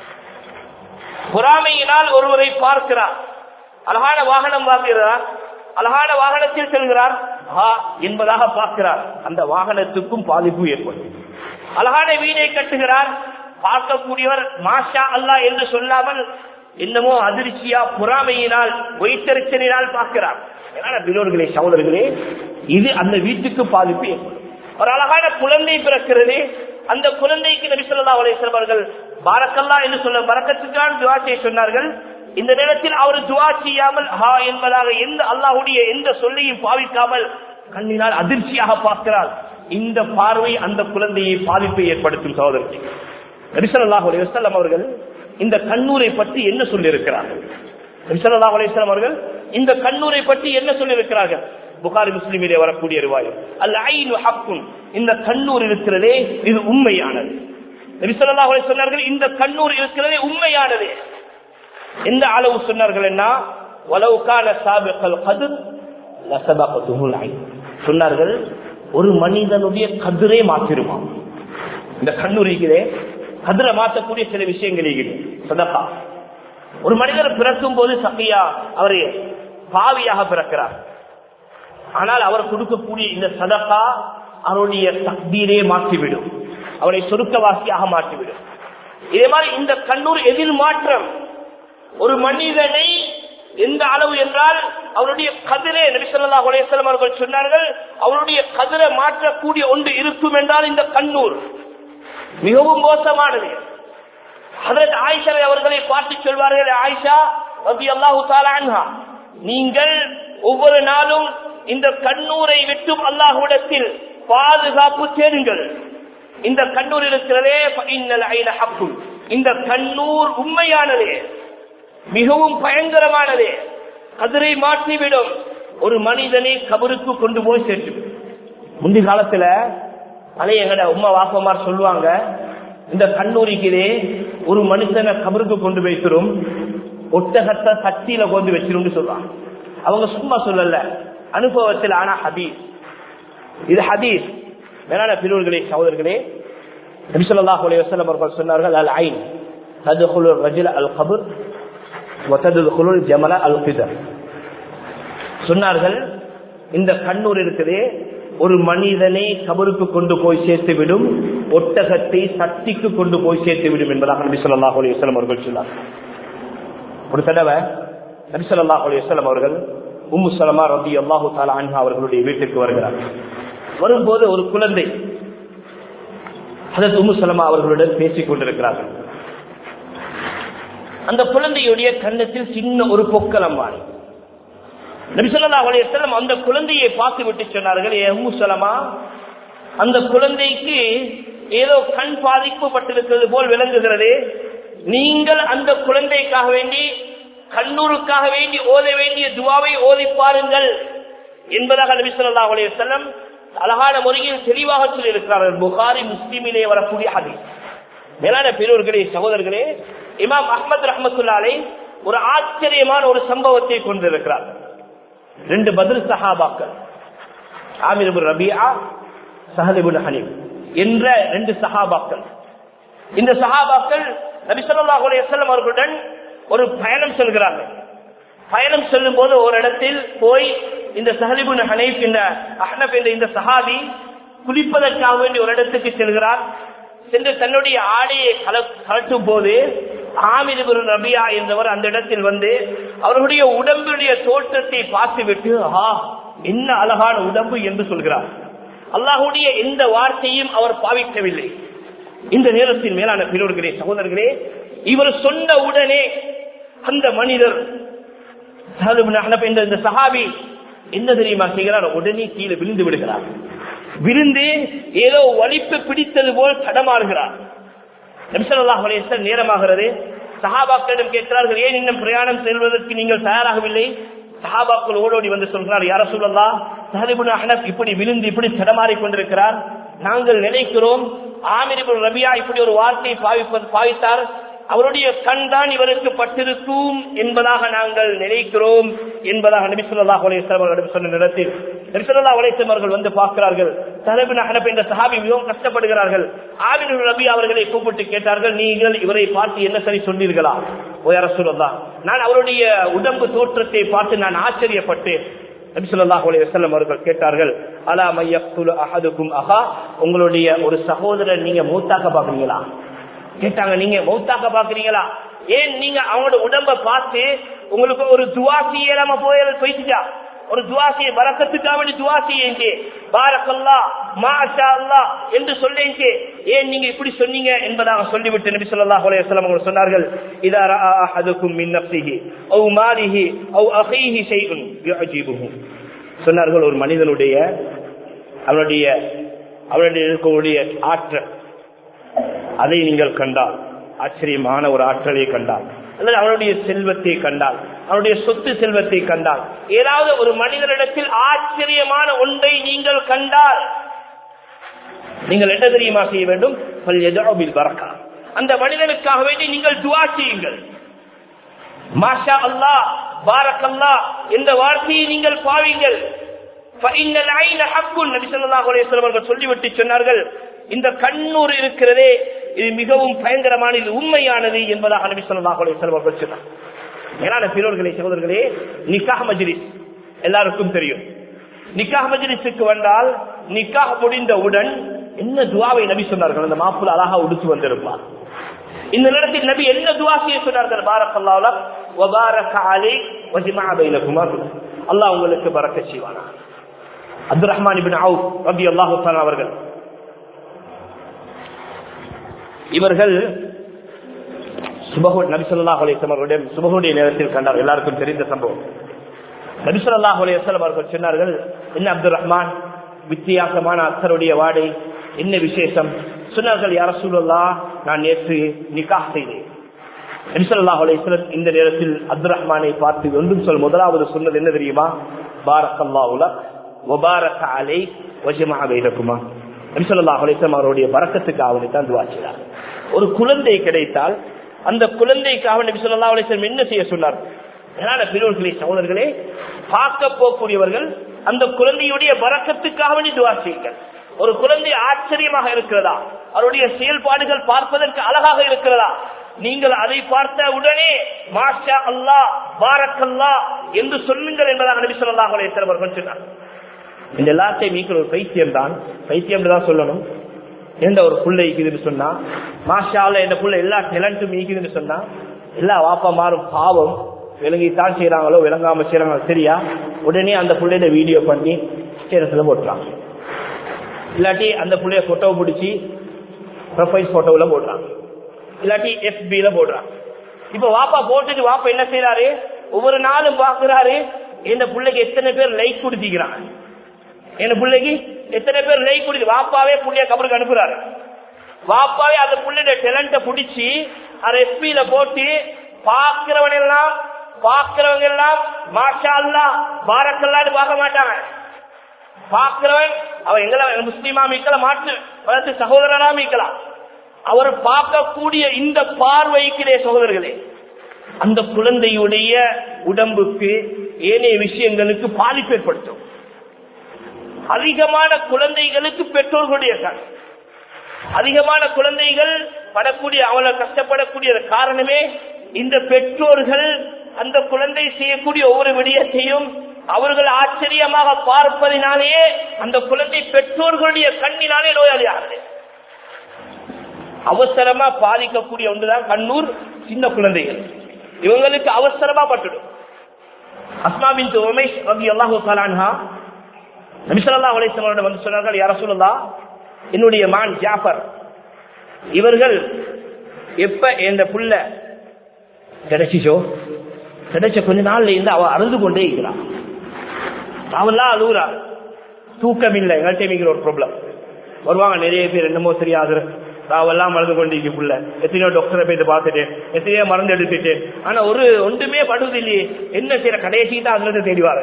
Speaker 1: பொறாமையினால் ஒருவரை பார்க்கிறார் அழகான வாகனம் வாங்குகிறார் அழகான வாகனத்தில் செல்கிறார் ஆ என்பதாக பார்க்கிறார் அந்த வாகனத்துக்கும் பாதிப்பு ஏற்படும் அழகான வீடை கட்டுகிறார் பார்க்கக்கூடியவர் மாஷா அல்லா என்று சொல்லாமல் என்னமோ அதிர்ச்சியா பொறாமையினால் வைத்தறிச்சலினால் பார்க்கிறார் பிலோர்களே சகோதரர்களே இது அந்த வீட்டுக்கு பாதிப்பு ஏற்படும் ஒரு அழகான குழந்தை பிறக்கிறது அந்த குழந்தைக்கு நபிசல்லா அலிஸ்லாம் அவர்கள் பாரக்கல்லா என்று சொல்ல பறக்கத்துக்கான துவா செய்ய சொன்னார்கள் இந்த நேரத்தில் அவர் துவா செய்யாமல் ஹா என்பதாக எந்த அல்லாஹுடைய எந்த சொல்லையும் பாவிக்காமல் கண்ணினால் அதிர்ச்சியாக பார்க்கிறார் இந்த பார்வை அந்த குழந்தையை பாதிப்பை ஏற்படுத்தும் சகோதரர்கள் நபிசல்லாஹ் அலையம் அவர்கள் இந்த கண்ணூரை பற்றி என்ன சொல்லியிருக்கிறார்கள் நபிசல்லாஹ் அலையம் அவர்கள் இந்த கண்ணூரை பற்றி என்ன சொல்லியிருக்கிறார்கள் புகாரி முஸ்லிமிலே வரக்கூடிய ரிவாயம் அல்ல ஐநு ஹக்குன் இந்த கண்ணூர் இருக்கிறதே இது உண்மையானது நபிசல்லா அலை சொன்னார்கள் இந்த கண்ணூர் இருக்கிறதே உண்மையானது எந்த அளவு சொன்னார்கள் என்ன வலவுக்கான சாபிகள் கதிர் லசபகத்துமுல் ஐ சொன்னார்கள் ஒரு மனிதனுடைய கதிரே மாற்றிருமா இந்த கண்ணூரிகளே கதிரை மாற்றக்கூடிய சில விஷயங்கள் சதப்பா ஒரு மனிதர் பிறக்கும் போது சகையா அவர் பாவியாக பிறக்கிறார் ஆனால் அவர் கொடுக்கக்கூடிய இந்த சதக்கா அவருடைய தக்தீரே மாற்றிவிடும் அவரை சொருக்கவாசியாக மாற்றிவிடும் இதே மாதிரி இந்த கண்ணூர் எதில் மாற்றம் ஒரு மனிதனை எந்த அளவு என்றால் அவருடைய கதிரை நபிசல்லா உலகம் அவர்கள் சொன்னார்கள் அவருடைய கதிரை மாற்றக்கூடிய ஒன்று இருக்கும் என்றால் இந்த கண்ணூர் மிகவும் மோசமானது அதற்கு ஆயிஷா அவர்களை பார்த்து சொல்வார்கள் ஆயிஷா ரபி அல்லாஹு நீங்கள் ஒவ்வொரு நாளும் இந்த கண்ணூரை விட்டும் அல்லாஹுடத்தில் பாதுகாப்பு தேடுங்கள் இந்த கண்ணூர் இருக்கிறதே இந்த கண்ணூர் உண்மையானதே மிகவும் பயங்கரமானதே கதிரை மாற்றிவிடும் ஒரு மனிதனை கபருக்கு கொண்டு போய் சேர்த்து முந்தி காலத்துல பழைய எங்கட உமா வாப்பமார் சொல்லுவாங்க இந்த கண்ணூரிக்குதே ஒரு மனுஷனை கபருக்கு கொண்டு வைக்கிறோம் ஒட்டகத்தை சக்தியில கொண்டு வச்சிரும் சொல்றாங்க அவங்க சும்மா சொல்லல அனுபவத்தில் ஆனா ஹதீஸ் இது ஹதீஸ் மேலான பிரிவுகளே சகோதரர்களே நபிசல்லாஹ் அலையம் அவர்கள் சொன்னார்கள் அல் ஐன் ததுகுலு ரஜில அல் கபுர் ஒத்ததுகுலு ஜமல அல் கிதர் சொன்னார்கள் இந்த கண்ணூர் இருக்குதே ஒரு மனிதனை கபருக்கு கொண்டு போய் சேர்த்து விடும் ஒட்டகத்தை சக்திக்கு கொண்டு போய் சேர்த்து விடும் என்பதாக நபி சொல்லாஹ் அலையம் அவர்கள் சொன்னார் ஒரு தடவை நபி சொல்லாஹ் அலையம் அவர்கள் உம்மு சலமா ரபி அல்லாஹு தாலா அன்ஹா அவர்களுடைய வீட்டிற்கு வருகிறார் வரும்போது ஒரு குழந்தை அதற்கு உம்மு சலமா அவர்களுடன் பேசிக் கொண்டிருக்கிறார்கள் அந்த குழந்தையுடைய கன்னத்தில் சின்ன ஒரு பொக்கலம் வாங்கி நபிசல்லா அலையம் அந்த குழந்தையை பார்த்து விட்டு சொன்னார்கள் ஏ உம்மு சலமா அந்த குழந்தைக்கு ஏதோ கண் பாதிக்கப்பட்டிருக்கிறது போல் விளங்குகிறது நீங்கள் அந்த குழந்தைக்காக வேண்டி கண்ணூருக்காக வேண்டி ஓத வேண்டிய துவாவை ஓதி பாருங்கள் என்பதாக நபி சொல்லா அலைய செல்லம் அழகான முறையில் தெளிவாக சொல்லியிருக்கிறார்கள் புகாரி முஸ்லீமிலே வரக்கூடிய ஹதீஸ் மேலான பெரியவர்களே சகோதரர்களே இமாம் அஹமது ரஹமத்துல்லாலே ஒரு ஆச்சரியமான ஒரு சம்பவத்தை கொண்டிருக்கிறார் ரெண்டு பதில் சஹாபாக்கள் ஆமிர் ரபியா சஹலிபுல் ஹனீப் என்ற ரெண்டு சஹாபாக்கள் இந்த சஹாபாக்கள் நபி ஸல்லல்லாஹு அலைஹி வஸல்லம் அவர்களுடன் ஒரு பயணம் செல்கிறார்கள்
Speaker 2: பயணம் செல்லும் போது ஒரு இடத்தில் போய் இந்த சஹலிபுன் ஹனைப் என்ற அஹ்னப் என்ற இந்த சஹாபி குளிப்பதற்காக வேண்டி ஒரு இடத்துக்கு செல்கிறார் சென்று தன்னுடைய ஆடையை கல- கலட்டும் போது ஆமிர் ரபியா என்றவர் அந்த இடத்தில் வந்து அவர்களுடைய உடம்புடைய தோற்றத்தை பார்த்துவிட்டு ஆ என்ன அழகான உடம்பு என்று சொல்கிறார் அல்லாஹுடைய எந்த வார்த்தையும் அவர் பாவிக்கவில்லை இந்த நேரத்தில் மேலான பெரியோர்களே சகோதரர்களே இவர் சொன்ன உடனே அந்த மனிதர் சாலிப் பின் அஹ்னப் என்ற இந்த சஹாபி என்ன தெரியுமா செய்கிறார் உடனே கீழே விழுந்து விடுகிறார் விழுந்து ஏதோ வலிப்பு பிடித்தது போல் தடமாறுகிறார் நபிசல்லாஹ் அலைஹிஸ்ஸலாம் நேரமாகிறது சஹாபாக்களிடம் கேட்கிறார்கள் ஏன் இன்னும் பிரயாணம் செல்வதற்கு நீங்கள் தயாராகவில்லை சஹாபாக்கள் ஓடோடி வந்து சொல்கிறார் யார சொல்லலா சஹலிபுன் அஹ்னப் இப்படி விழுந்து இப்படி தடமாறிக் கொண்டிருக்கிறார் நாங்கள் நினைக்கிறோம் ஆமிரிபுல் ரபியா இப்படி ஒரு வார்த்தையை பாவிப்பது பாவித்தார் அவருடைய கண் தான் இவருக்கு பட்டிருக்கும் என்பதாக நாங்கள் நினைக்கிறோம் என்பதாக நபி ஸல்லல்லாஹு அலைஹி வஸல்லம் அவர்களிடம் சொன்ன நேரத்தில் நபி ஸல்லல்லாஹு அலைஹி வஸல்லம் அவர்கள் வந்து பார்க்கிறார்கள் தலபின் அஹனப் என்ற சஹாபி மிகவும் கஷ்டப்படுகிறார்கள் ஆமினுல் ரபி அவர்களை கூப்பிட்டு கேட்டார்கள் நீங்கள் இவரை பார்த்து என்ன சரி சொன்னீர்களா ஓ யார சொல்லலாம் நான் அவருடைய உடம்பு தோற்றத்தை பார்த்து நான் ஆச்சரியப்பட்டேன் நபி ஸல்லல்லாஹு அலைஹி வஸல்லம் அவர்கள் கேட்டார்கள் அலா மையக்துல் அஹதுக்கும் அஹா உங்களுடைய ஒரு சகோதரர் நீங்க மூத்தாக்க பாக்குறீங்களா கேட்டாங்க நீங்க மௌத்தாக்க பாக்குறீங்களா ஏன் நீங்க அவங்களோட உடம்ப பார்த்து உங்களுக்கு ஒரு துவா செய்யலாம போய் போயிட்டுட்டா ஒரு துவா செய்ய பறக்கத்துக்காக வேண்டி துவா செய்யுங்க பாரக்கல்லா மாஷா அல்லா என்று சொல்லேங்க ஏன் நீங்க இப்படி சொன்னீங்க என்பதாக சொல்லிவிட்டு நபி ஸல்லல்லாஹு அலைஹி வஸல்லம் அவர்கள் சொன்னார்கள் இதா ரஆ அஹதுக்கும் மின் நஃப்ஸிஹி அவ் மாலிஹி அவ் அஹீஹி ஷைஉன் யுஅஜிபுஹு சொன்னார்கள் ஒரு மனிதனுடைய அவனுடைய அவனுடைய இருக்கக்கூடிய ஆற்றல் அதை நீங்கள் கண்டால் ஆச்சரியமான ஒரு ஆற்றலை கண்டால் அல்லது அவனுடைய செல்வத்தை கண்டால் அவனுடைய சொத்து செல்வத்தை கண்டால் ஏதாவது ஒரு மனிதனிடத்தில் ஆச்சரியமான ஒன்றை நீங்கள் கண்டால் நீங்கள் என்ன தெரியுமா செய்ய வேண்டும் பல்யதாபில் பறக்கா அந்த மனிதனுக்காக வேண்டி நீங்கள் துவா செய்யுங்கள் மாஷா அல்லாஹ் பாரக் அல்லாஹ் என்ற வார்த்தையை நீங்கள் பாவீங்கள் فإن العين حق நபி ஸல்லல்லாஹு அலைஹி வஸல்லம் அவர்கள் சொல்லிவிட்டு சொன்னார்கள் இந்த கண்ணூர் இருக்கிறதே இது மிகவும் பயங்கரமான இது உண்மையானது என்பதாக நபி ஸல்லல்லாஹு அலைஹி வஸல்லம் அவர்கள் சொன்னார் மேலான பெரியோர்களே சகோதரர்களே நிக்காஹ் மஜ்லிஸ் எல்லாருக்கும் தெரியும் நிக்காஹ் மஜ்லிஸுக்கு வந்தால் நிக்காஹ் முடிந்தவுடன் என்ன துவாவை நபி சொன்னார்கள் அந்த மாப்பிள்ள அழகா உடுத்து வந்திருப்பார் இந்த நேரத்தில் நபி என்ன துவா செய்ய சொன்னார்கள் பாரக்கல்லாஹு லக் வ பாரக அலைக் வ ஜமா பைனகுமா அல்லாஹ் உங்களுக்கு பரக்க செய்வானா அப்துல் ரஹ்மான் இபின் அவுப் ரபி அல்லாஹு அவர்கள் இவர்கள் சுபகு நபிசல்லாஹ் அலிஸ்லாம் அவர்களுடைய சுபகுடைய நேரத்தில் கண்டார் எல்லாருக்கும் தெரிந்த சம்பவம் நபிசல்லாஹ் அலிஸ்லாம் அவர்கள் சொன்னார்கள் என்ன அப்துல் ரஹ்மான் வித்தியாசமான அத்தருடைய வாடை என்ன விசேஷம் சொன்னார்கள் யார சூழல்லா நான் நேற்று நிக்காஹ் செய்தேன் நபிசல்லாஹ் அலிஸ்லம் இந்த நேரத்தில் அப்துல் ரஹ்மானை பார்த்து ஒன்றும் சொல் முதலாவது சொன்னது என்ன தெரியுமா பாரக்கல்லாவுல ஒபாரக அலை வஜமா வைரகுமா நபிசல்லாஹ் அலிஸ்லாம் அவருடைய பறக்கத்துக்காக தான் துவா செய்தார் ஒரு குழந்தை கிடைத்தால் அந்த குழந்தைக்காக நபி சொல்லா அலிஸ்லாம் என்ன செய்ய சொன்னார் அதனால பெரியவர்களே சகோதரர்களே பார்க்க போகக்கூடியவர்கள் அந்த குழந்தையுடைய பறக்கத்துக்காக வேண்டி துவா செய்யுங்கள் ஒரு குழந்தை ஆச்சரியமாக இருக்கிறதா அவருடைய செயல்பாடுகள் பார்ப்பதற்கு அழகாக இருக்கிறதா நீங்கள் அதை பார்த்த உடனே மாஷா அல்லா பாரக்கல்லா என்று சொல்லுங்கள் என்பதாக நபி சொல்லலாம் அவர்கள் சொன்னார் இந்த எல்லாத்தையும் மீக்கிற ஒரு பைத்தியம் தான் பைத்தியம் தான் சொல்லணும் எந்த ஒரு புள்ள ஈக்குதுன்னு சொன்னா மாஷால இந்த புள்ள எல்லா டேலண்டும் ஈக்குதுன்னு சொன்னா எல்லா வாப்பா மாறும் பாவம் விளங்கித்தான் செய்யறாங்களோ விளங்காம செய்யறாங்களோ சரியா உடனே அந்த புள்ளைய வீடியோ பண்ணி ஸ்டேட்டஸ்ல போட்டுறாங்க இல்லாட்டி அந்த புள்ளைய போட்டோ பிடிச்சி ப்ரொஃபைல் போட்டோல போடுறாங்க இல்லாட்டி எஃபில போடுறாங்க இப்ப வாப்பா போட்டுட்டு வாப்பா என்ன செய்யறாரு ஒவ்வொரு நாளும் பாக்குறாரு இந்த பிள்ளைக்கு எத்தனை பேர் லைக் கொடுத்திக்கிறாங்க என் பிள்ளைக்கு எத்தனை பேர் லைக் கொடுத்து வாப்பாவே புள்ளைய கபருக்கு அனுப்புறாரு வாப்பாவே அந்த புள்ளைய டேலண்ட புடிச்சு அதை எஸ்பியில போட்டு பாக்குறவன் எல்லாம் பாக்குறவங்க எல்லாம் மாஷா அல்லா பாரக்கல்லான்னு பார்க்க மாட்டாங்க பாக்குறவன் அவன் எங்களை முஸ்லீமா மீக்கல மாற்று வளர்த்து சகோதரனா மீக்கலாம் அவர் பார்க்கக்கூடிய இந்த பார்வைக்கிறே சகோதரர்களே அந்த குழந்தையுடைய உடம்புக்கு ஏனைய விஷயங்களுக்கு பாதிப்பு ஏற்படுத்தும் அதிகமான குழந்தைகளுக்கு பெற்றோர்களுடைய கண் அதிகமான குழந்தைகள் படக்கூடிய அவளை கஷ்டப்படக்கூடிய காரணமே இந்த பெற்றோர்கள் அந்த குழந்தை செய்யக்கூடிய ஒவ்வொரு விடயத்தையும் அவர்கள் ஆச்சரியமாக பார்ப்பதினாலேயே அந்த குழந்தை பெற்றோர்களுடைய கண்ணினாலே நோயாளியாகுது அவசரமா பாதிக்கக்கூடிய ஒன்றுதான் கண்ணூர் சின்ன குழந்தைகள் இவங்களுக்கு அவசரமா பட்டுடும் அஸ்மாபின் உமேஷ் ரவி அல்லாஹு தாலான்ஹா நபிசல்லா அலிஸ்லமோட வந்து சொன்னார்கள் யார சொல்லலா என்னுடைய மான் ஜாஃபர் இவர்கள் எப்ப இந்த புள்ள கிடைச்சிச்சோ கிடைச்ச கொஞ்ச நாள்ல இருந்து அவ அழுது கொண்டே இருக்கிறான் அவெல்லாம் அழுகுறா தூக்கம் இல்லை எங்கள்கிட்ட மிகிற ஒரு ப்ராப்ளம் வருவாங்க நிறைய பேர் என்னமோ தெரியாது ராவெல்லாம் மறந்து கொண்டிருக்க புள்ள எத்தனையோ டாக்டரை போயிட்டு பார்த்துட்டேன் எத்தனையோ மருந்து எடுத்துட்டேன் ஆனா ஒரு ஒன்றுமே படுவது இல்லையே என்ன செய்யற கடைசி தான் அதுல தேடி வாரு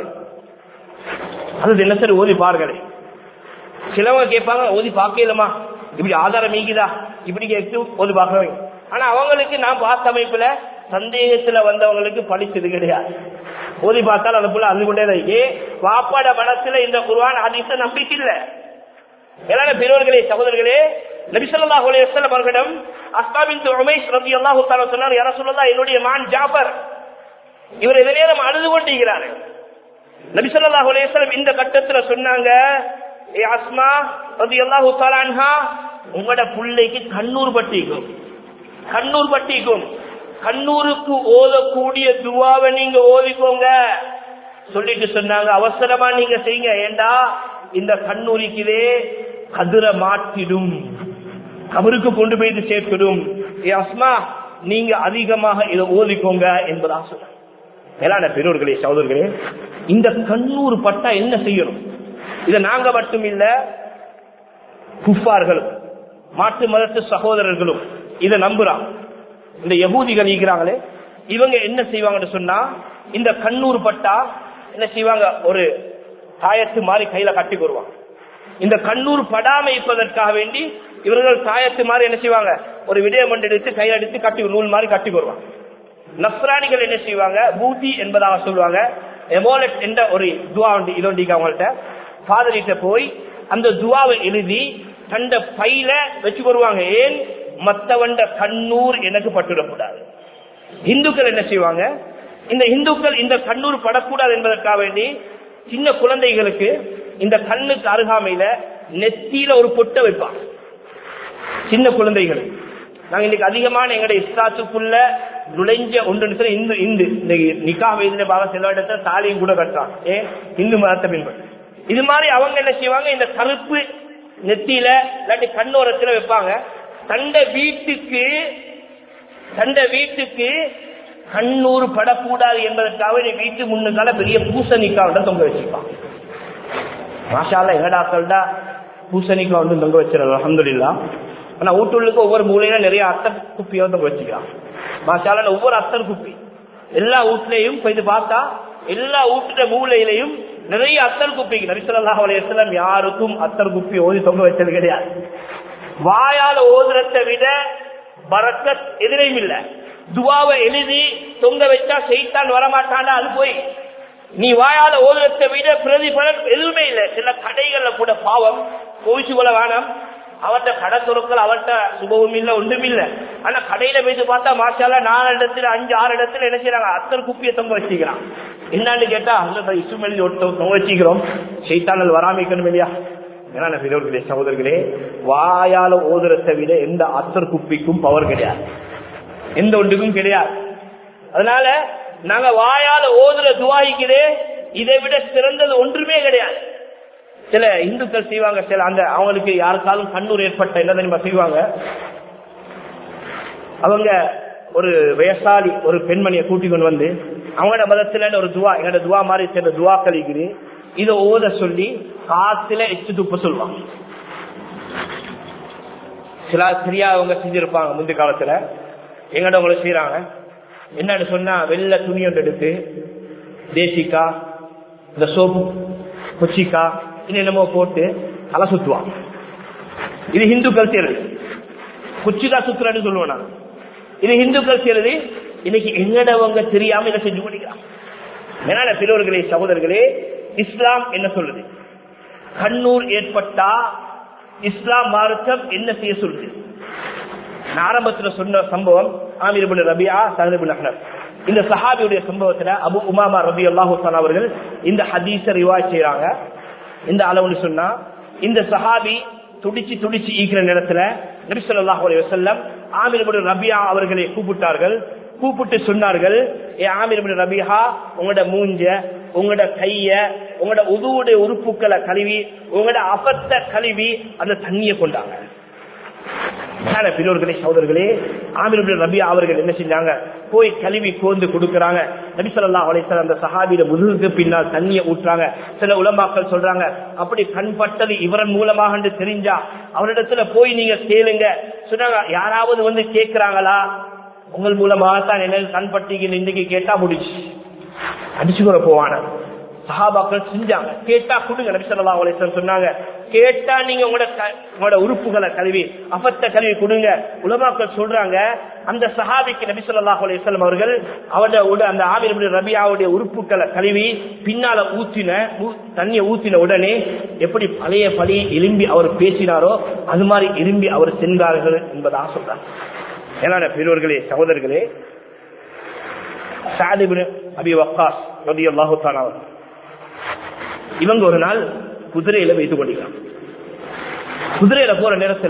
Speaker 2: அது என்ன சரி ஓதி பாருங்களே சிலவங்க கேட்பாங்க ஓதி பார்க்கலமா இப்படி ஆதாரம் நீக்குதா இப்படி கேட்டு ஓதி பார்க்கவே ஆனா அவங்களுக்கு நான் பார்த்த அமைப்புல சந்தேகத்துல வந்தவங்களுக்கு படிச்சது கிடையாது ஓதி பார்த்தால் அது போல அழுது கொண்டே தான் ஏ வாப்பாட படத்துல இந்த குருவான் அதிச நம்பிக்கை இல்லை மேலான பெரியவர்களே சகோதரர்களே நபிசல்லாஹு அலைஹி வஸல்லம் அவர்களிடம் அஸ்மாபின் உமைஸ் ரலியல்லாஹு தஆலா சொன்னார் யா ரசூலல்லாஹ் என்னுடைய மான் ஜாபர் இவர் எதிரே நம்ம அழுது கொண்டிருக்கிறார் நபிசல்லாஹு அலைஹி வஸல்லம் இந்த கட்டத்துல சொன்னாங்க ஏ அஸ்மா ரலியல்லாஹு தஆலா அன்ஹா உங்களோட பிள்ளைக்கு கண்ணூர் பட்டிக்கும் கண்ணூர் பட்டிக்கும் கண்ணூருக்கு ஓதக்கூடிய துவாவை நீங்க ஓதிக்கோங்க சொல்லிட்டு சொன்னாங்க அவசரமா நீங்க செய்யுங்க ஏண்டா இந்த கண்ணூரிக்குதே கதிர மாற்றிடும் கபருக்கு கொண்டு போய் இது சேர்த்திடும் ஏ அஸ்மா நீங்க அதிகமாக இதை ஓதிக்கோங்க என்பதா சொன்னாங்க மேலான பெரியோர்களே சகோதரர்களே இந்த கண்ணூர் பட்டா என்ன செய்யணும் இதை நாங்க மட்டும் இல்ல குஃபார்களும் மாட்டு மதத்து சகோதரர்களும் இதை நம்புறான் இந்த யகூதிகள் இருக்கிறாங்களே இவங்க என்ன செய்வாங்கன்னு சொன்னா இந்த கண்ணூர் பட்டா என்ன செய்வாங்க ஒரு தாயத்து மாதிரி கையில கட்டி வருவாங்க இந்த கண்ணூர் படாம இருப்பதற்காக வேண்டி இவர்கள் தாயத்து மாதிரி என்ன செய்வாங்க ஒரு விடயம் ஒன்று எடுத்து கையில எடுத்து கட்டி நூல் மாதிரி கட்டி வருவாங்க நஸ்ரானிகள் என்ன செய்வாங்க பூதி என்பதாக சொல்லுவாங்க எமோலட் என்ற ஒரு துவா உண்டு இதொண்டிக்கு அவங்கள்ட்ட ஃபாதர்கிட்ட போய் அந்த துவாவை எழுதி தண்ட பையில வச்சு வருவாங்க ஏன் மத்தவண்ட கண்ணூர் எனக்கு பட்டுடக்கூடாது இந்துக்கள் என்ன செய்வாங்க இந்த இந்துக்கள் இந்த கண்ணூர் படக்கூடாது என்பதற்காக வேண்டி சின்ன குழந்தைகளுக்கு இந்த கண்ணுக்கு அருகாமையில நெத்தியில ஒரு பொட்டை வைப்பாங்க சின்ன குழந்தைகள் நாங்க இன்னைக்கு அதிகமான எங்களுடைய இஸ்லாத்துக்குள்ள நுழைஞ்ச ஒன்று இந்து இந்து இந்த நிக்கா வயதுல பாக சில இடத்துல தாலியும் கூட கட்டுறான் ஏன் இந்து மதத்தை பின்பற்ற இது மாதிரி அவங்க என்ன செய்வாங்க இந்த கருப்பு நெத்தியில இல்லாட்டி கண்ணோரத்துல வைப்பாங்க தண்ட வீட்டுக்கு தண்ட வீட்டுக்கு கண்ணூர் படக்கூடாது என்பதற்காக நீ வீட்டு முன்னுக்கால பெரிய பூசணிக்காய் தொங்க வச்சிருப்பான் மாஷால எங்கடாக்கள்டா பூசணிக்காய் வந்து தொங்க வச்சிருக்கோம் அலமதுல்லா ஆனா வீட்டுள்ளுக்கு ஒவ்வொரு மூலையில நிறைய அத்தர் குப்பியோ தொங்க வச்சுக்கிறான் மாஷால ஒவ்வொரு அத்தர் குப்பி எல்லா வீட்லயும் போய் பார்த்தா எல்லா வீட்டுல மூலையிலையும் நிறைய அத்தர் குப்பி நரிசல்லாஹ் அலையம் யாருக்கும் அத்தர் குப்பி ஓதி தொங்க வச்சது கிடையாது வாயால ஓதுறத்தை விட பறக்கத் எதிரையும் இல்ல துவாவை எழுதி தொங்க வச்சா செய்தான் வரமாட்டானா அது போய் நீ வாயால ஓதுறத்தை விட பிரதிபலன் எதுவுமே இல்லை சில கடைகள்ல கூட பாவம் கோவிச்சு கொள்ள வேணாம் அவர்கிட்ட கடை துறக்கல் அவர்கிட்ட சுபவும் இல்ல ஒன்றும் இல்ல ஆனா கடையில போயிட்டு பார்த்தா மாசால நாலு இடத்துல அஞ்சு ஆறு இடத்துல என்ன செய்யறாங்க அத்தர் குப்பியை தொங்க வச்சுக்கிறான் என்னன்னு கேட்டா அந்த இஷ்டம் எழுதி தொங்க வச்சுக்கிறோம் செய்தானல் வராமிக்கணும் இல்லையா ஏன்னா பெரியவர்களே சகோதரர்களே வாயால ஓதுறத்தை விட எந்த அத்தர் குப்பிக்கும் பவர் கிடையாது எந்த ஒன்றுக்கும் கிடையாது அதனால நாங்க வாயால ஓதுற துவாய்க்குதே இதை விட சிறந்தது ஒன்றுமே கிடையாது சில இந்துக்கள் செய்வாங்க சில அந்த அவங்களுக்கு யாருக்காலும் கண்ணூர் ஏற்பட்ட என்ன தெரியுமா செய்வாங்க அவங்க ஒரு வயசாளி ஒரு பெண்மணியை கூட்டி கொண்டு வந்து அவங்களோட மதத்துல ஒரு துவா எங்களோட துவா மாதிரி சில துவா கழிக்குது இதை ஓத சொல்லி காத்துல எச்சு துப்ப சொல்லுவாங்க சில சரியா அவங்க செஞ்சிருப்பாங்க முந்தைய காலத்துல எங்கட உங்களை செய்யறாங்க என்னன்னு சொன்னா வெள்ள துணி ஒன்று எடுத்து தேசிக்கா இந்த சோப்பு கொச்சிக்கா என்னென்னமோ போட்டு தலை சுத்துவாங்க இது ஹிந்துக்கள் செய்யறது குச்சிக்கா சுத்துறன்னு சொல்லுவேன் நான் இது ஹிந்துக்கள் செய்யறது இன்னைக்கு எங்கடவங்க தெரியாம இதை செஞ்சு முடிக்கிறான் மேலான பெரியவர்களே சகோதரர்களே இஸ்லாம் என்ன சொல்லுது கண்ணூர் ஏற்பட்டா இஸ்லாம் மார்க்கம் என்ன செய்ய சொல்லுது நான் ஆரம்பத்துல சொன்ன சம்பவம் ஆமீர் ரபியா சஹிபுல் அஹ்னப் இந்த சஹாபியுடைய சம்பவத்துல அபு உமாமா ரபி அல்லாஹூசான் அவர்கள் இந்த ஹதீஸ ரிவாய் செய்யறாங்க இந்த அளவுன்னு சொன்னா இந்த சஹாபி துடிச்சு துடிச்சு ஈக்கிற நேரத்துல நபிசல்லாஹு அலைஹி வஸல்லம் ஆமிர் இப்னு ரபியா அவர்களை கூப்பிட்டார்கள் கூப்பிட்டு சொன்னார்கள் ஏ ஆமிர் இப்னு ரபியா உங்களோட மூஞ்ச உங்களோட கைய உங்களோட உதுவுடைய உறுப்புக்களை கழுவி உங்களோட அபத்த கழுவி அந்த தண்ணியை கொண்டாங்க மேலான பெரியோர்களே சகோதரர்களே ஆமிர் இப்னு ரபியா அவர்கள் என்ன செஞ்சாங்க போய் கழுவி கோந்து கொடுக்கறாங்க நபி ஸல்லல்லாஹு அலைஹி வஸல்லம் அந்த சஹாபியோட முதுகுக்கு பின்னால் தண்ணியை ஊற்றுறாங்க சில உலமாக்கள் சொல்றாங்க அப்படி கண்பட்டது இவரன் மூலமாக என்று தெரிஞ்சா அவரிடத்துல போய் நீங்க கேளுங்க சொன்னாங்க யாராவது வந்து கேட்கிறாங்களா உங்கள் மூலமாக தான் எனக்கு கண்பட்டிக்கு இன்னைக்கு கேட்டா முடிச்சு அடிச்சுக்கிற போவான சஹாபாக்கள் செஞ்சாங்க கேட்டா கொடுங்க நபி ஸல்லல்லாஹு அலைஹி வஸல்லம் சொன்னாங்க கேட்டா நீங்க உங்களோட க- உங்களோட உறுப்புகளை கழுவி அபத்த கழுவி கொடுங்க உலமாக்கள் சொல்றாங்க அந்த சஹாபிக்கு நபி ஸல்லல்லாஹு அலைஹி வஸல்லம் அவர்கள் அவருடைய உட- அந்த ஆமீர் இப்னு ரபியாவுடைய உறுப்புகளை கழுவி பின்னால ஊத்தின ஊ- தண்ணியை ஊத்தின உடனே எப்படி பழைய பழி எலும்பி அவர் பேசினாரோ அது மாதிரி எலும்பி அவர் சென்றார்கள் என்பதாக சொல்றாங்க ஏன்னா பெரியவர்களே சகோதரர்களே சாதிபின் அபி வக்காஸ் ரலியல்லாஹு தஆலா அவர். இவங்க ஒரு நாள் குதிரையில வைத்துக் கொண்டிருக்காங்க குதிரையில போற நேரத்துல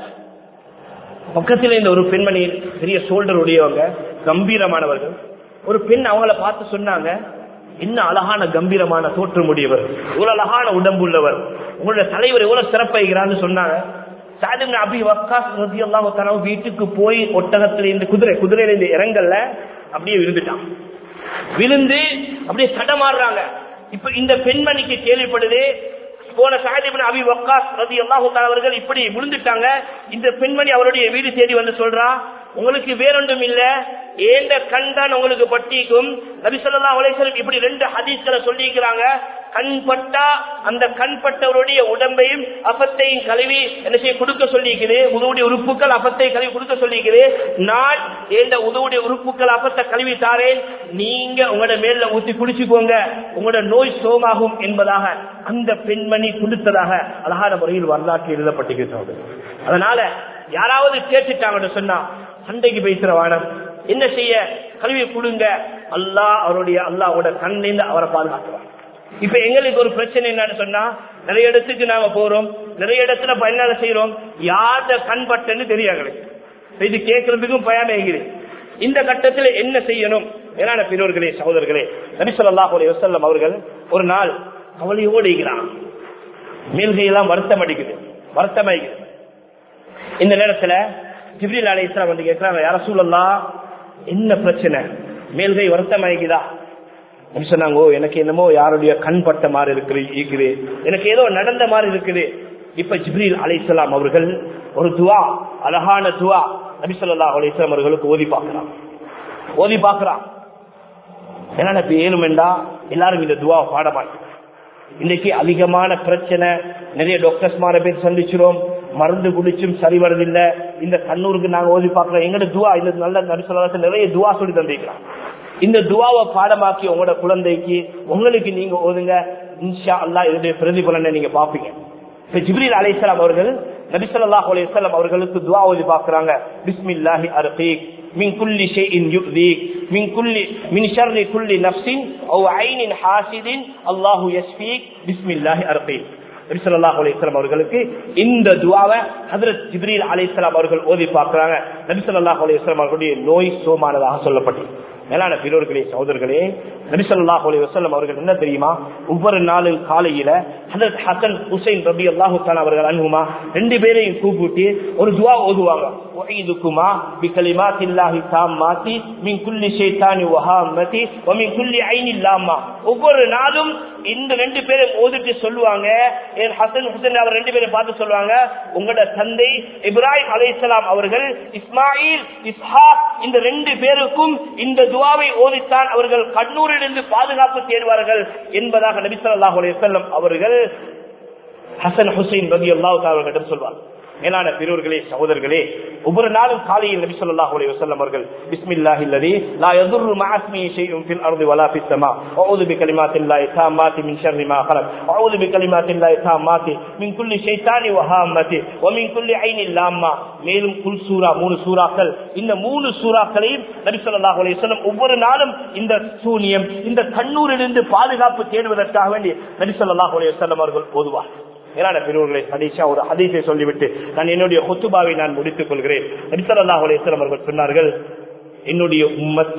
Speaker 2: பக்கத்துல இந்த ஒரு பெண்மணி பெரிய ஷோல்டர் உடையவங்க கம்பீரமானவர்கள் ஒரு பெண் அவங்கள பார்த்து சொன்னாங்க என்ன அழகான கம்பீரமான தோற்றம் உடையவர் இவ்வளவு அழகான உடம்பு உள்ளவர் உங்களுடைய தலைவர் எவ்வளவு சிறப்பாகிறான்னு சொன்னாங்க சாதிபின் அபி வக்காஸ் ரலியல்லாஹு தஆலா வீட்டுக்கு போய் ஒட்டகத்துல இந்த குதிரை குதிரையில இந்த இறங்கல்ல அப்படியே விழுந்துட்டான் விழுந்து அப்படியே தடமாறுறாங்க இப்ப இந்த பெண்மணிக்கு கேள்விப்படுது போன சாஹிபின் அபி வக்காஸ் ரதி அல்லாஹு அவர்கள் இப்படி விழுந்துட்டாங்க இந்த பெண்மணி அவருடைய வீடு தேடி வந்து சொல்றா உங்களுக்கு வேறொன்றும் இல்ல ஏண்ட கண் தான் உங்களுக்கு பட்டிக்கும் நபி ஸல்லல்லாஹு அலைஹி வஸல்லம் இப்படி ரெண்டு ஹதீஸ்களை சொல்லியிருக்கிறாங்க கண் பட்டா அந்த கண் பட்டவருடைய உடம்பையும் அபத்தையும் கழுவி என்ன செய்ய கொடுக்க சொல்லியிருக்குது உதவுடைய உறுப்புகள் அபத்தை கழுவி கொடுக்க சொல்லியிருக்குது நான் ஏண்ட உதவுடைய உறுப்புகள் அபத்தை கழுவி தாரேன் நீங்க உங்களோட மேல ஊத்தி குடிச்சுக்கோங்க உங்களோட நோய் சோமாகும் என்பதாக அந்த பெண்மணி கொடுத்ததாக அழகான முறையில் வரலாற்று எழுதப்பட்டிருக்கிறது அதனால யாராவது கேட்டுட்டாங்கன்னு சொன்னா சண்டைக்கு பேசுற வானம் என்ன செய்ய கல்வி கொடுங்க அல்லாஹ் அவருடைய அல்லாஹோட கண்ணிந்து அவரை பாதுகாத்துவார் இப்ப எங்களுக்கு ஒரு பிரச்சனை என்னன்னு சொன்னா நிறைய இடத்துக்கு நாம போறோம் நிறைய இடத்துல பயனால செய்யறோம் யார்த கண் பட்டன்னு தெரியாது இது கேட்கறதுக்கும் பயமேங்குது இந்த கட்டத்தில் என்ன செய்யணும் ஏன்னா பெரியோர்களே சகோதரர்களே நபிசல்லாஹ் வசல்லம் அவர்கள் ஒரு நாள் கவலையோடு இருக்கிறான் மேல்கையெல்லாம் வருத்தம் அடிக்குது வருத்தம் அடிக்குது இந்த நேரத்துல ஜிப்ரில் அலை இஸ்லாம் வந்து கேட்கிறாங்க யார சூழல்லா என்ன பிரச்சனை மேல்கை வருத்தம் ஆகிக்குதா அப்படி சொன்னாங்க "ஓ, எனக்கு என்னமோ யாருடைய கண் பட்ட மாதிரி இருக்குது இருக்குது எனக்கு ஏதோ நடந்த மாதிரி இருக்குது இப்ப ஜிப்ரீல் அலைஹிஸ்ஸலாம் அவர்கள் ஒரு துவா அழகான துவா நபி ஸல்லல்லாஹு அலைஹி வஸல்லம் அவர்களுக்கு ஓதி பார்க்கறான் ஓதி பார்க்கறான் ஏன்னா இப்ப ஏழுமெண்டா எல்லாரும் இந்த துவா பாட மாட்டோம் இன்னைக்கு அதிகமான பிரச்சனை நிறைய டாக்டர்ஸ் மாற பேர் சந்திச்சிரும் மருந்து குடிச்சும் சரி வருதில்ல இந்த கண்ணூருக்கு நாங்க ஓதி பார்க்கிறோம் எங்கட துவா இந்த நல்ல நரிசலாசன் நிறைய துவா சொல்லி தந்திருக்கிறோம் இந்த துவாவை பாடமாக்கி உங்களோட குழந்தைக்கு உங்களுக்கு நீங்க ஓதுங்க இன்ஷா அல்லாஹ் இதனுடைய பிரதிபலனை நீங்க பாப்பீங்க இப்ப ஜிப்ரீல் அலைஹிஸ்ஸலாம் அவர்கள் நபி ஸல்லல்லாஹு அலைஹி வஸல்லம் அவர்களுக்கு துஆ ஓதி பார்க்கறாங்க பிஸ்மில்லாஹி அர்கீக் மின் குல்லி ஷைஇன் யுதீக் மின் குல்லி மின் ஷர்ரி குல்லி நஃப்ஸின் அவ் ஐனின் ஹாசிதின் அல்லாஹு யஸ்ஃபீக் பிஸ்மில்லாஹி அர்கீக் நபி ஸல்லல்லாஹு அலைஹி வஸல்லம் அவர்களுக்கு இந்த துஆவை ஹஜ்ரத் ஜிப்ரீல் அலைஹிஸ்ஸலாம் அவர்கள் ஓதி பார்க்கறாங்க நபி ஸல்லல்லாஹு அலைஹி வஸல்லம் அவர்களுடைய நோய் சோமானதாக சொல்லப்பட்டது மேலான பெரியோர்களே சகோதரர்களே நபிசல்லாஹு அலைஹி வஸல்லம் அவர்கள் என்ன தெரியுமா ஒவ்வொரு நாளும் காலையில ஹஜரத் ஹசன் ஹுசைன் ரபி அல்லாஹு அவர்கள் அனுகுமா ரெண்டு பேரையும் கூப்பிட்டு ஒரு துவா ஓதுவாங்க وَعِيدُكُمَا بِكَلِمَاتِ اللَّهِ التَّامَّاتِ مِنْ كُلِّ شَيْطَانٍ وَهَامَّةٍ وَمِنْ كُلِّ عَيْنٍ لَامَّةٍ ஒவ்வொரு நாளும் இந்த ரெண்டு பேரும் ஓதிட்டு சொல்லுவாங்க என் ஹசன் ஹுசைன் அவர் ரெண்டு பேரும் பார்த்து சொல்லுவாங்க உங்களோட தந்தை இப்ராஹிம் அலைஹிஸ்ஸலாம் அவர்கள் இஸ்மாயில் இஸ்ஹாக் இந்த ரெண்டு பேருக்கும் இந்த துவாவை ஓதித்தான் அவர்கள் கண்ணூரிலிருந்து பாதுகாப்பு தேடுவார்கள் என்பதாக நபி ஸல்லல்லாஹு அலைஹி வஸல்லம் அவர்கள் ஹசன் ஹுசைன் ரதி அல்லாஹ் அவர்களிடம் சொல்வார்
Speaker 1: மேலான பெரியோர்களே சகோதரர்களே ஒவ்வொரு நாளும் காலையில் நபி ஸல்லல்லாஹு அலைஹி வஸல்லம் அவர்கள் பிஸ்மில்லாஹி அல்லதி லா யதுர்ரு மஅஸ்மி ஷைஉன் ஃபில் அர்தி வலா ஃபிஸ் ஸமா அஊது பிகலிமாத்தில்லாஹி தாம்மாத்தி மின் ஷர்ரி மா خلق அஊது பிகலிமாத்தில்லாஹி தாம்மாத்தி மின் குல்லி ஷைத்தானி வ ஹாம்மத்தி வ மின் குல்லி ஐனில் லாம்மா மேலும் குல் சூரா மூணு சூறாக்கள் இந்த மூணு சூறாக்களையும் நபி ஸல்லல்லாஹு அலைஹி வஸல்லம் ஒவ்வொரு நாளும் இந்த சூனியம் இந்த கண்ணூரிலிருந்து பாதுகாப்பு தேடுவதற்காக வேண்டி நபி ஸல்லல்லாஹு அலைஹி வஸல்லம் அவர்கள் ஓதுவார் மேலான பெரியவர்களை ஹதீஷா ஒரு ஹதீஸை சொல்லிவிட்டு நான் என்னுடைய ஹுத்துபாவை நான் முடித்துக் கொள்கிறேன் நபிசல்லாஹ் அலையம் அவர்கள் சொன்னார்கள் என்னுடைய உம்மத்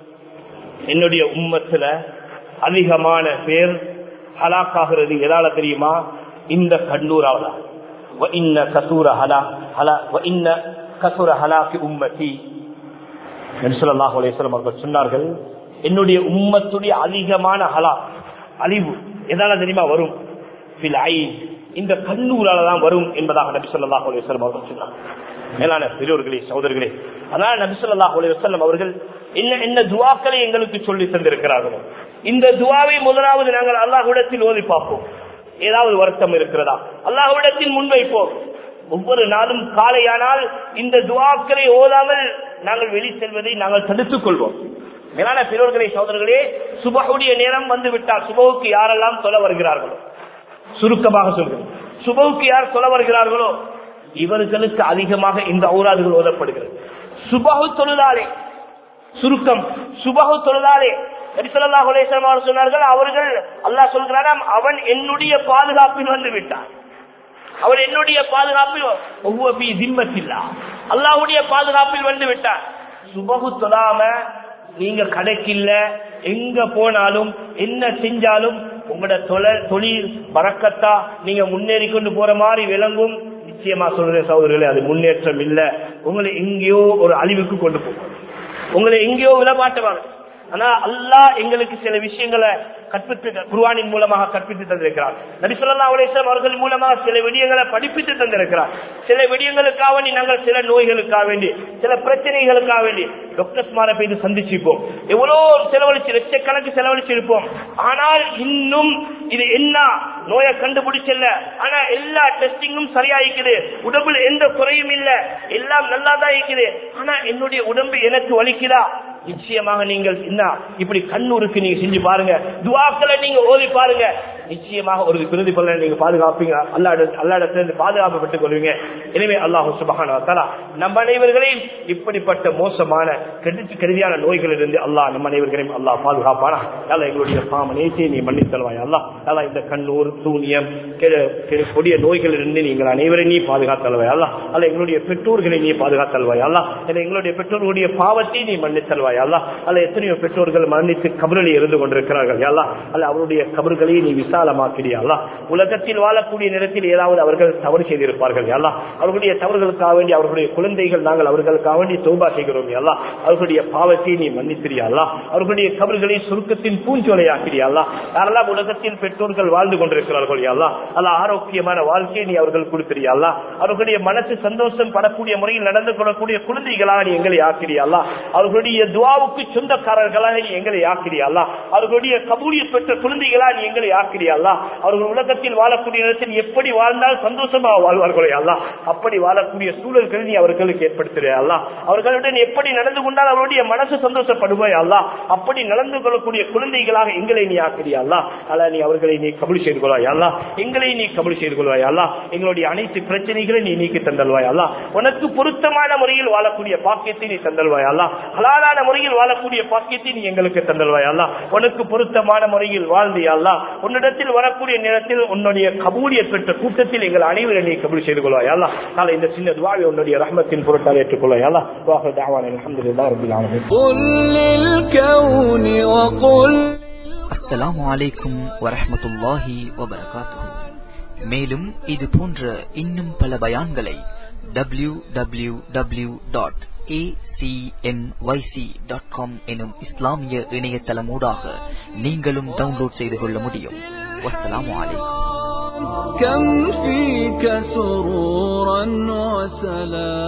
Speaker 1: என்னுடைய உம்மத்துல அதிகமான பேர் ஹலாக்காகிறது எதால தெரியுமா இந்த கண்ணூராவதா இன்ன கசூர ஹலா ஹலா இன்ன கசூர ஹலாக்கு உம்மதி நபிசல்லாஹ் அலையம் அவர்கள் சொன்னார்கள் என்னுடைய உம்மத்துடைய அதிகமான ஹலா அழிவு எதால தெரியுமா வரும் பில் ஐ இந்த கண்ணூரால தான் வரும் என்பதாக நபி சொல்லாஹ் அலுவலம் அவர்கள் சொன்னார் மேலான பெரியோர்களே சகோதரர்களே அதனால நபி சொல்லாஹ் அலுவலம் அவர்கள் என்ன என்ன துவாக்களை எங்களுக்கு சொல்லி தந்திருக்கிறார்களோ இந்த துவாவை முதலாவது நாங்கள் அல்லாஹுடத்தில் ஓதி பார்ப்போம் ஏதாவது வருத்தம் இருக்கிறதா அல்லாஹுடத்தில் முன்வைப்போம் ஒவ்வொரு நாளும் காலையானால் இந்த துவாக்களை ஓதாமல் நாங்கள் வெளி செல்வதை நாங்கள் தடுத்துக் கொள்வோம் மேலான பெரியோர்களே சகோதரர்களே சுபகுடைய நேரம் வந்து விட்டால் சுபகுக்கு யாரெல்லாம் சொல்ல வருகிறார்களோ சுருக்கமாக சொல்கிறேன் சுபவுக்கு யார் சொல்ல வருகிறார்களோ இவர்களுக்கு அதிகமாக இந்த ஔராதுகள் ஓதப்படுகிறது சுபகு தொழிலாளி சுருக்கம் சுபகு தொழிலாளி சொன்னார்கள் அவர்கள் அல்லாஹ் சொல்கிறாராம் அவன் என்னுடைய பாதுகாப்பில் வந்து விட்டான் அவன் என்னுடைய பாதுகாப்பில் ஒவ்வொரு திம்மத்தில்லா அல்லாஹுடைய பாதுகாப்பில் வந்து விட்டான் சுபகு தொழாம நீங்க கடைக்கில்ல எங்க போனாலும் என்ன செஞ்சாலும் உங்களோட தொழில் பறக்கத்தா நீங்க முன்னேறி கொண்டு போற மாதிரி விளங்கும் நிச்சயமா சொல்றேன் சகோதரர்களே அது முன்னேற்றம் இல்ல உங்களை எங்கேயோ ஒரு அழிவுக்கு கொண்டு போகும் உங்களை எங்கேயோ விளமாட்டவாங்க ஆனா அல்லாஹ் எங்களுக்கு சில விஷயங்களை கற்பித்து குருவானின் மூலமாக கற்பித்து தந்திருக்கிறார் நபிசல்லா அலேஸ்வரம் அவர்கள் மூலமாக சில விடயங்களை படிப்பித்து தந்திருக்கிறார் சில விடயங்களுக்காக வேண்டி நாங்கள் சில நோய்களுக்காக வேண்டி சில பிரச்சனைகளுக்காக வேண்டி டாக்டர்ஸ் மாற போய் சந்திச்சிருப்போம் எவ்வளோ செலவழிச்சு லட்சக்கணக்கு செலவழிச்சிருப்போம் ஆனால் இன்னும் இது என்ன நோயை கண்டுபிடிச்சல ஆனா எல்லா டெஸ்டிங்கும் சரியா இருக்குது உடம்புல எந்த குறையும் இல்ல எல்லாம் நல்லா தான் இருக்குது ஆனா என்னுடைய உடம்பு எனக்கு வலிக்குதா நிச்சயமாக நீங்கள் என்ன இப்படி கண்ணூருக்கு நீங்க செஞ்சு பாருங்க துவாக்களை நீங்க ஓதி பாருங்க நிச்சயமாக ஒரு பிரதி பலனை நீங்க பாதுகாப்பீங்க அல்லாட அல்லாடத்திலிருந்து பாதுகாப்பு பெற்றுக் கொள்வீங்க எனவே அல்லாஹு சுபகான நம்ம அனைவர்களையும் இப்படிப்பட்ட மோசமான கெடுத்து கருதியான நோய்களிலிருந்து அல்லாஹ் நம்ம அனைவர்களையும் அல்லாஹ் பாதுகாப்பானா அல்ல எங்களுடைய பாமனேசை நீ மன்னித்தல்வாய் அல்லா அல்ல இந்த கண்ணூர் சூனியம் கொடிய நோய்களிலிருந்து நீங்கள் அனைவரையும் நீ பாதுகாத்தல்வாய் அல்லா அல்ல எங்களுடைய பெற்றோர்களை நீ பாதுகாத்தல்வாய் அல்லா அல்ல எங்களுடைய பெற்றோர்களுடைய பாவத்தை நீ மன்னித்தல்வாய் அல்லா அல்ல எத்தனையோ பெற்றோர்கள் மன்னித்து கபரில் இருந்து கொண்டிருக்கிறார்கள் அல்லா அல்ல அவருடைய கபர்களை நீ விசாலமாக்கிறியா அல்லா உலகத்தில் வாழக்கூடிய நேரத்தில் ஏதாவது அவர்கள் தவறு செய்திருப்பார்கள் அல்லா அவர்களுடைய தவறுகளுக்காக வேண்டி அவர்களுடைய குழந்தைகள் நாங்கள் அவர்களுக்காக வேண்டி தௌபா செய்கிறோம் அல்லா அவர்களுடைய பாவத்தை நீ மன்னித்திரியா அல்லா அவர்களுடைய கபர்களை சுருக்கத்தின் பூஞ்சோலையாக்கிறியா அல்லா யாரெல்லாம் உலகத்தில் பெற்றோர்கள் வாழ்ந்து கொண்டிருக்கிறார்கள் அல்லா அல்ல ஆரோக்கியமான வாழ்க்கையை நீ அவர்கள் கொடுத்திரியா அல்லா அவர்களுடைய மனசு சந்தோஷம் படக்கூடிய முறையில் நடந்து கொள்ளக்கூடிய குழந்தைகளாக நீ எங்களை ஆக்கிறியா அல்லா அவர்களுடைய துவாவுக்கு சொந்தக்காரர்களாக நீ எங்களை ஆக்கிறியா அல்லா அவர்களுடைய கபூலிய பெற்ற குழந்தைகளா நீ எங்களை ஆக்கிறியா அல்லா அவர்கள் உலகத்தில் வாழக்கூடிய நேரத்தில் எப்படி வாழ்ந்தால் சந்தோஷமாக வாழ்வார்களே அல்லா அப்படி வாழக்கூடிய சூழல்கள் நீ அவர்களுக்கு ஏற்படுத்துறியா அல்லா அவர்களுடன் எப்படி நடந்து கொண்டால் அவருடைய மனசு சந்தோஷப்படுவாய் அல்லா அப்படி நடந்து கொள்ளக்கூடிய குழந்தைகளாக எங்களை நீ ஆக்கிறியா அல்லா அல்ல நீ அவர்களை நீ கபுள் செய்து கொள்வாய் அல்லா எங்களை நீ கபுள் செய்து கொள்வாய் அல்லா எங்களுடைய அனைத்து பிரச்சனைகளை நீ நீக்கி தந்தல்வாய் அல்லா உனக்கு பொருத்தமான முறையில் வாழக்கூடிய பாக்கியத்தை நீ தந்தல்வாய் அல்லா ஹலாலான முறையில் வாழக்கூடிய பாக்கியத்தை நீ எங்களுக்கு தந்தல்வாய் அல்லா உனக்கு பொருத்தமான முறையில் வாழ்ந்தியா அல்லா உன்னிடத்தில் வரக்கூடிய நேரத்தில் உன்னுடைய கபூலியத் பெற்ற கூட்டத்தில் எங்கள் அனைவரை நீ கபூல் செய்து கொள்வாய் அல்லா நாளை இந்த சின்ன துவாவை உன்னுடைய ரஹ்மத்தின் பொருட்டால் ஏற்றுக்கொள்வாய் அல்லா வாஹு தாவான அல்ஹம்துலில்லாஹ் ரப்பில் ஆலமீன்
Speaker 3: قل للكون وقل
Speaker 4: அஸ்ஸலாமு அலைக்கும் வரஹ்மத்துல்லாஹி வபரகாத்துஹு மேலும் இது போன்ற இன்னும் பல பயான்களை W W W dot dot com எனும் இஸ்லாமிய இணையதளமூடாக நீங்களும் டவுன்லோட் செய்து கொள்ள முடியும் வஸ்ஸலாமு அலைக்கும்
Speaker 3: كم فيك سرورا وسلام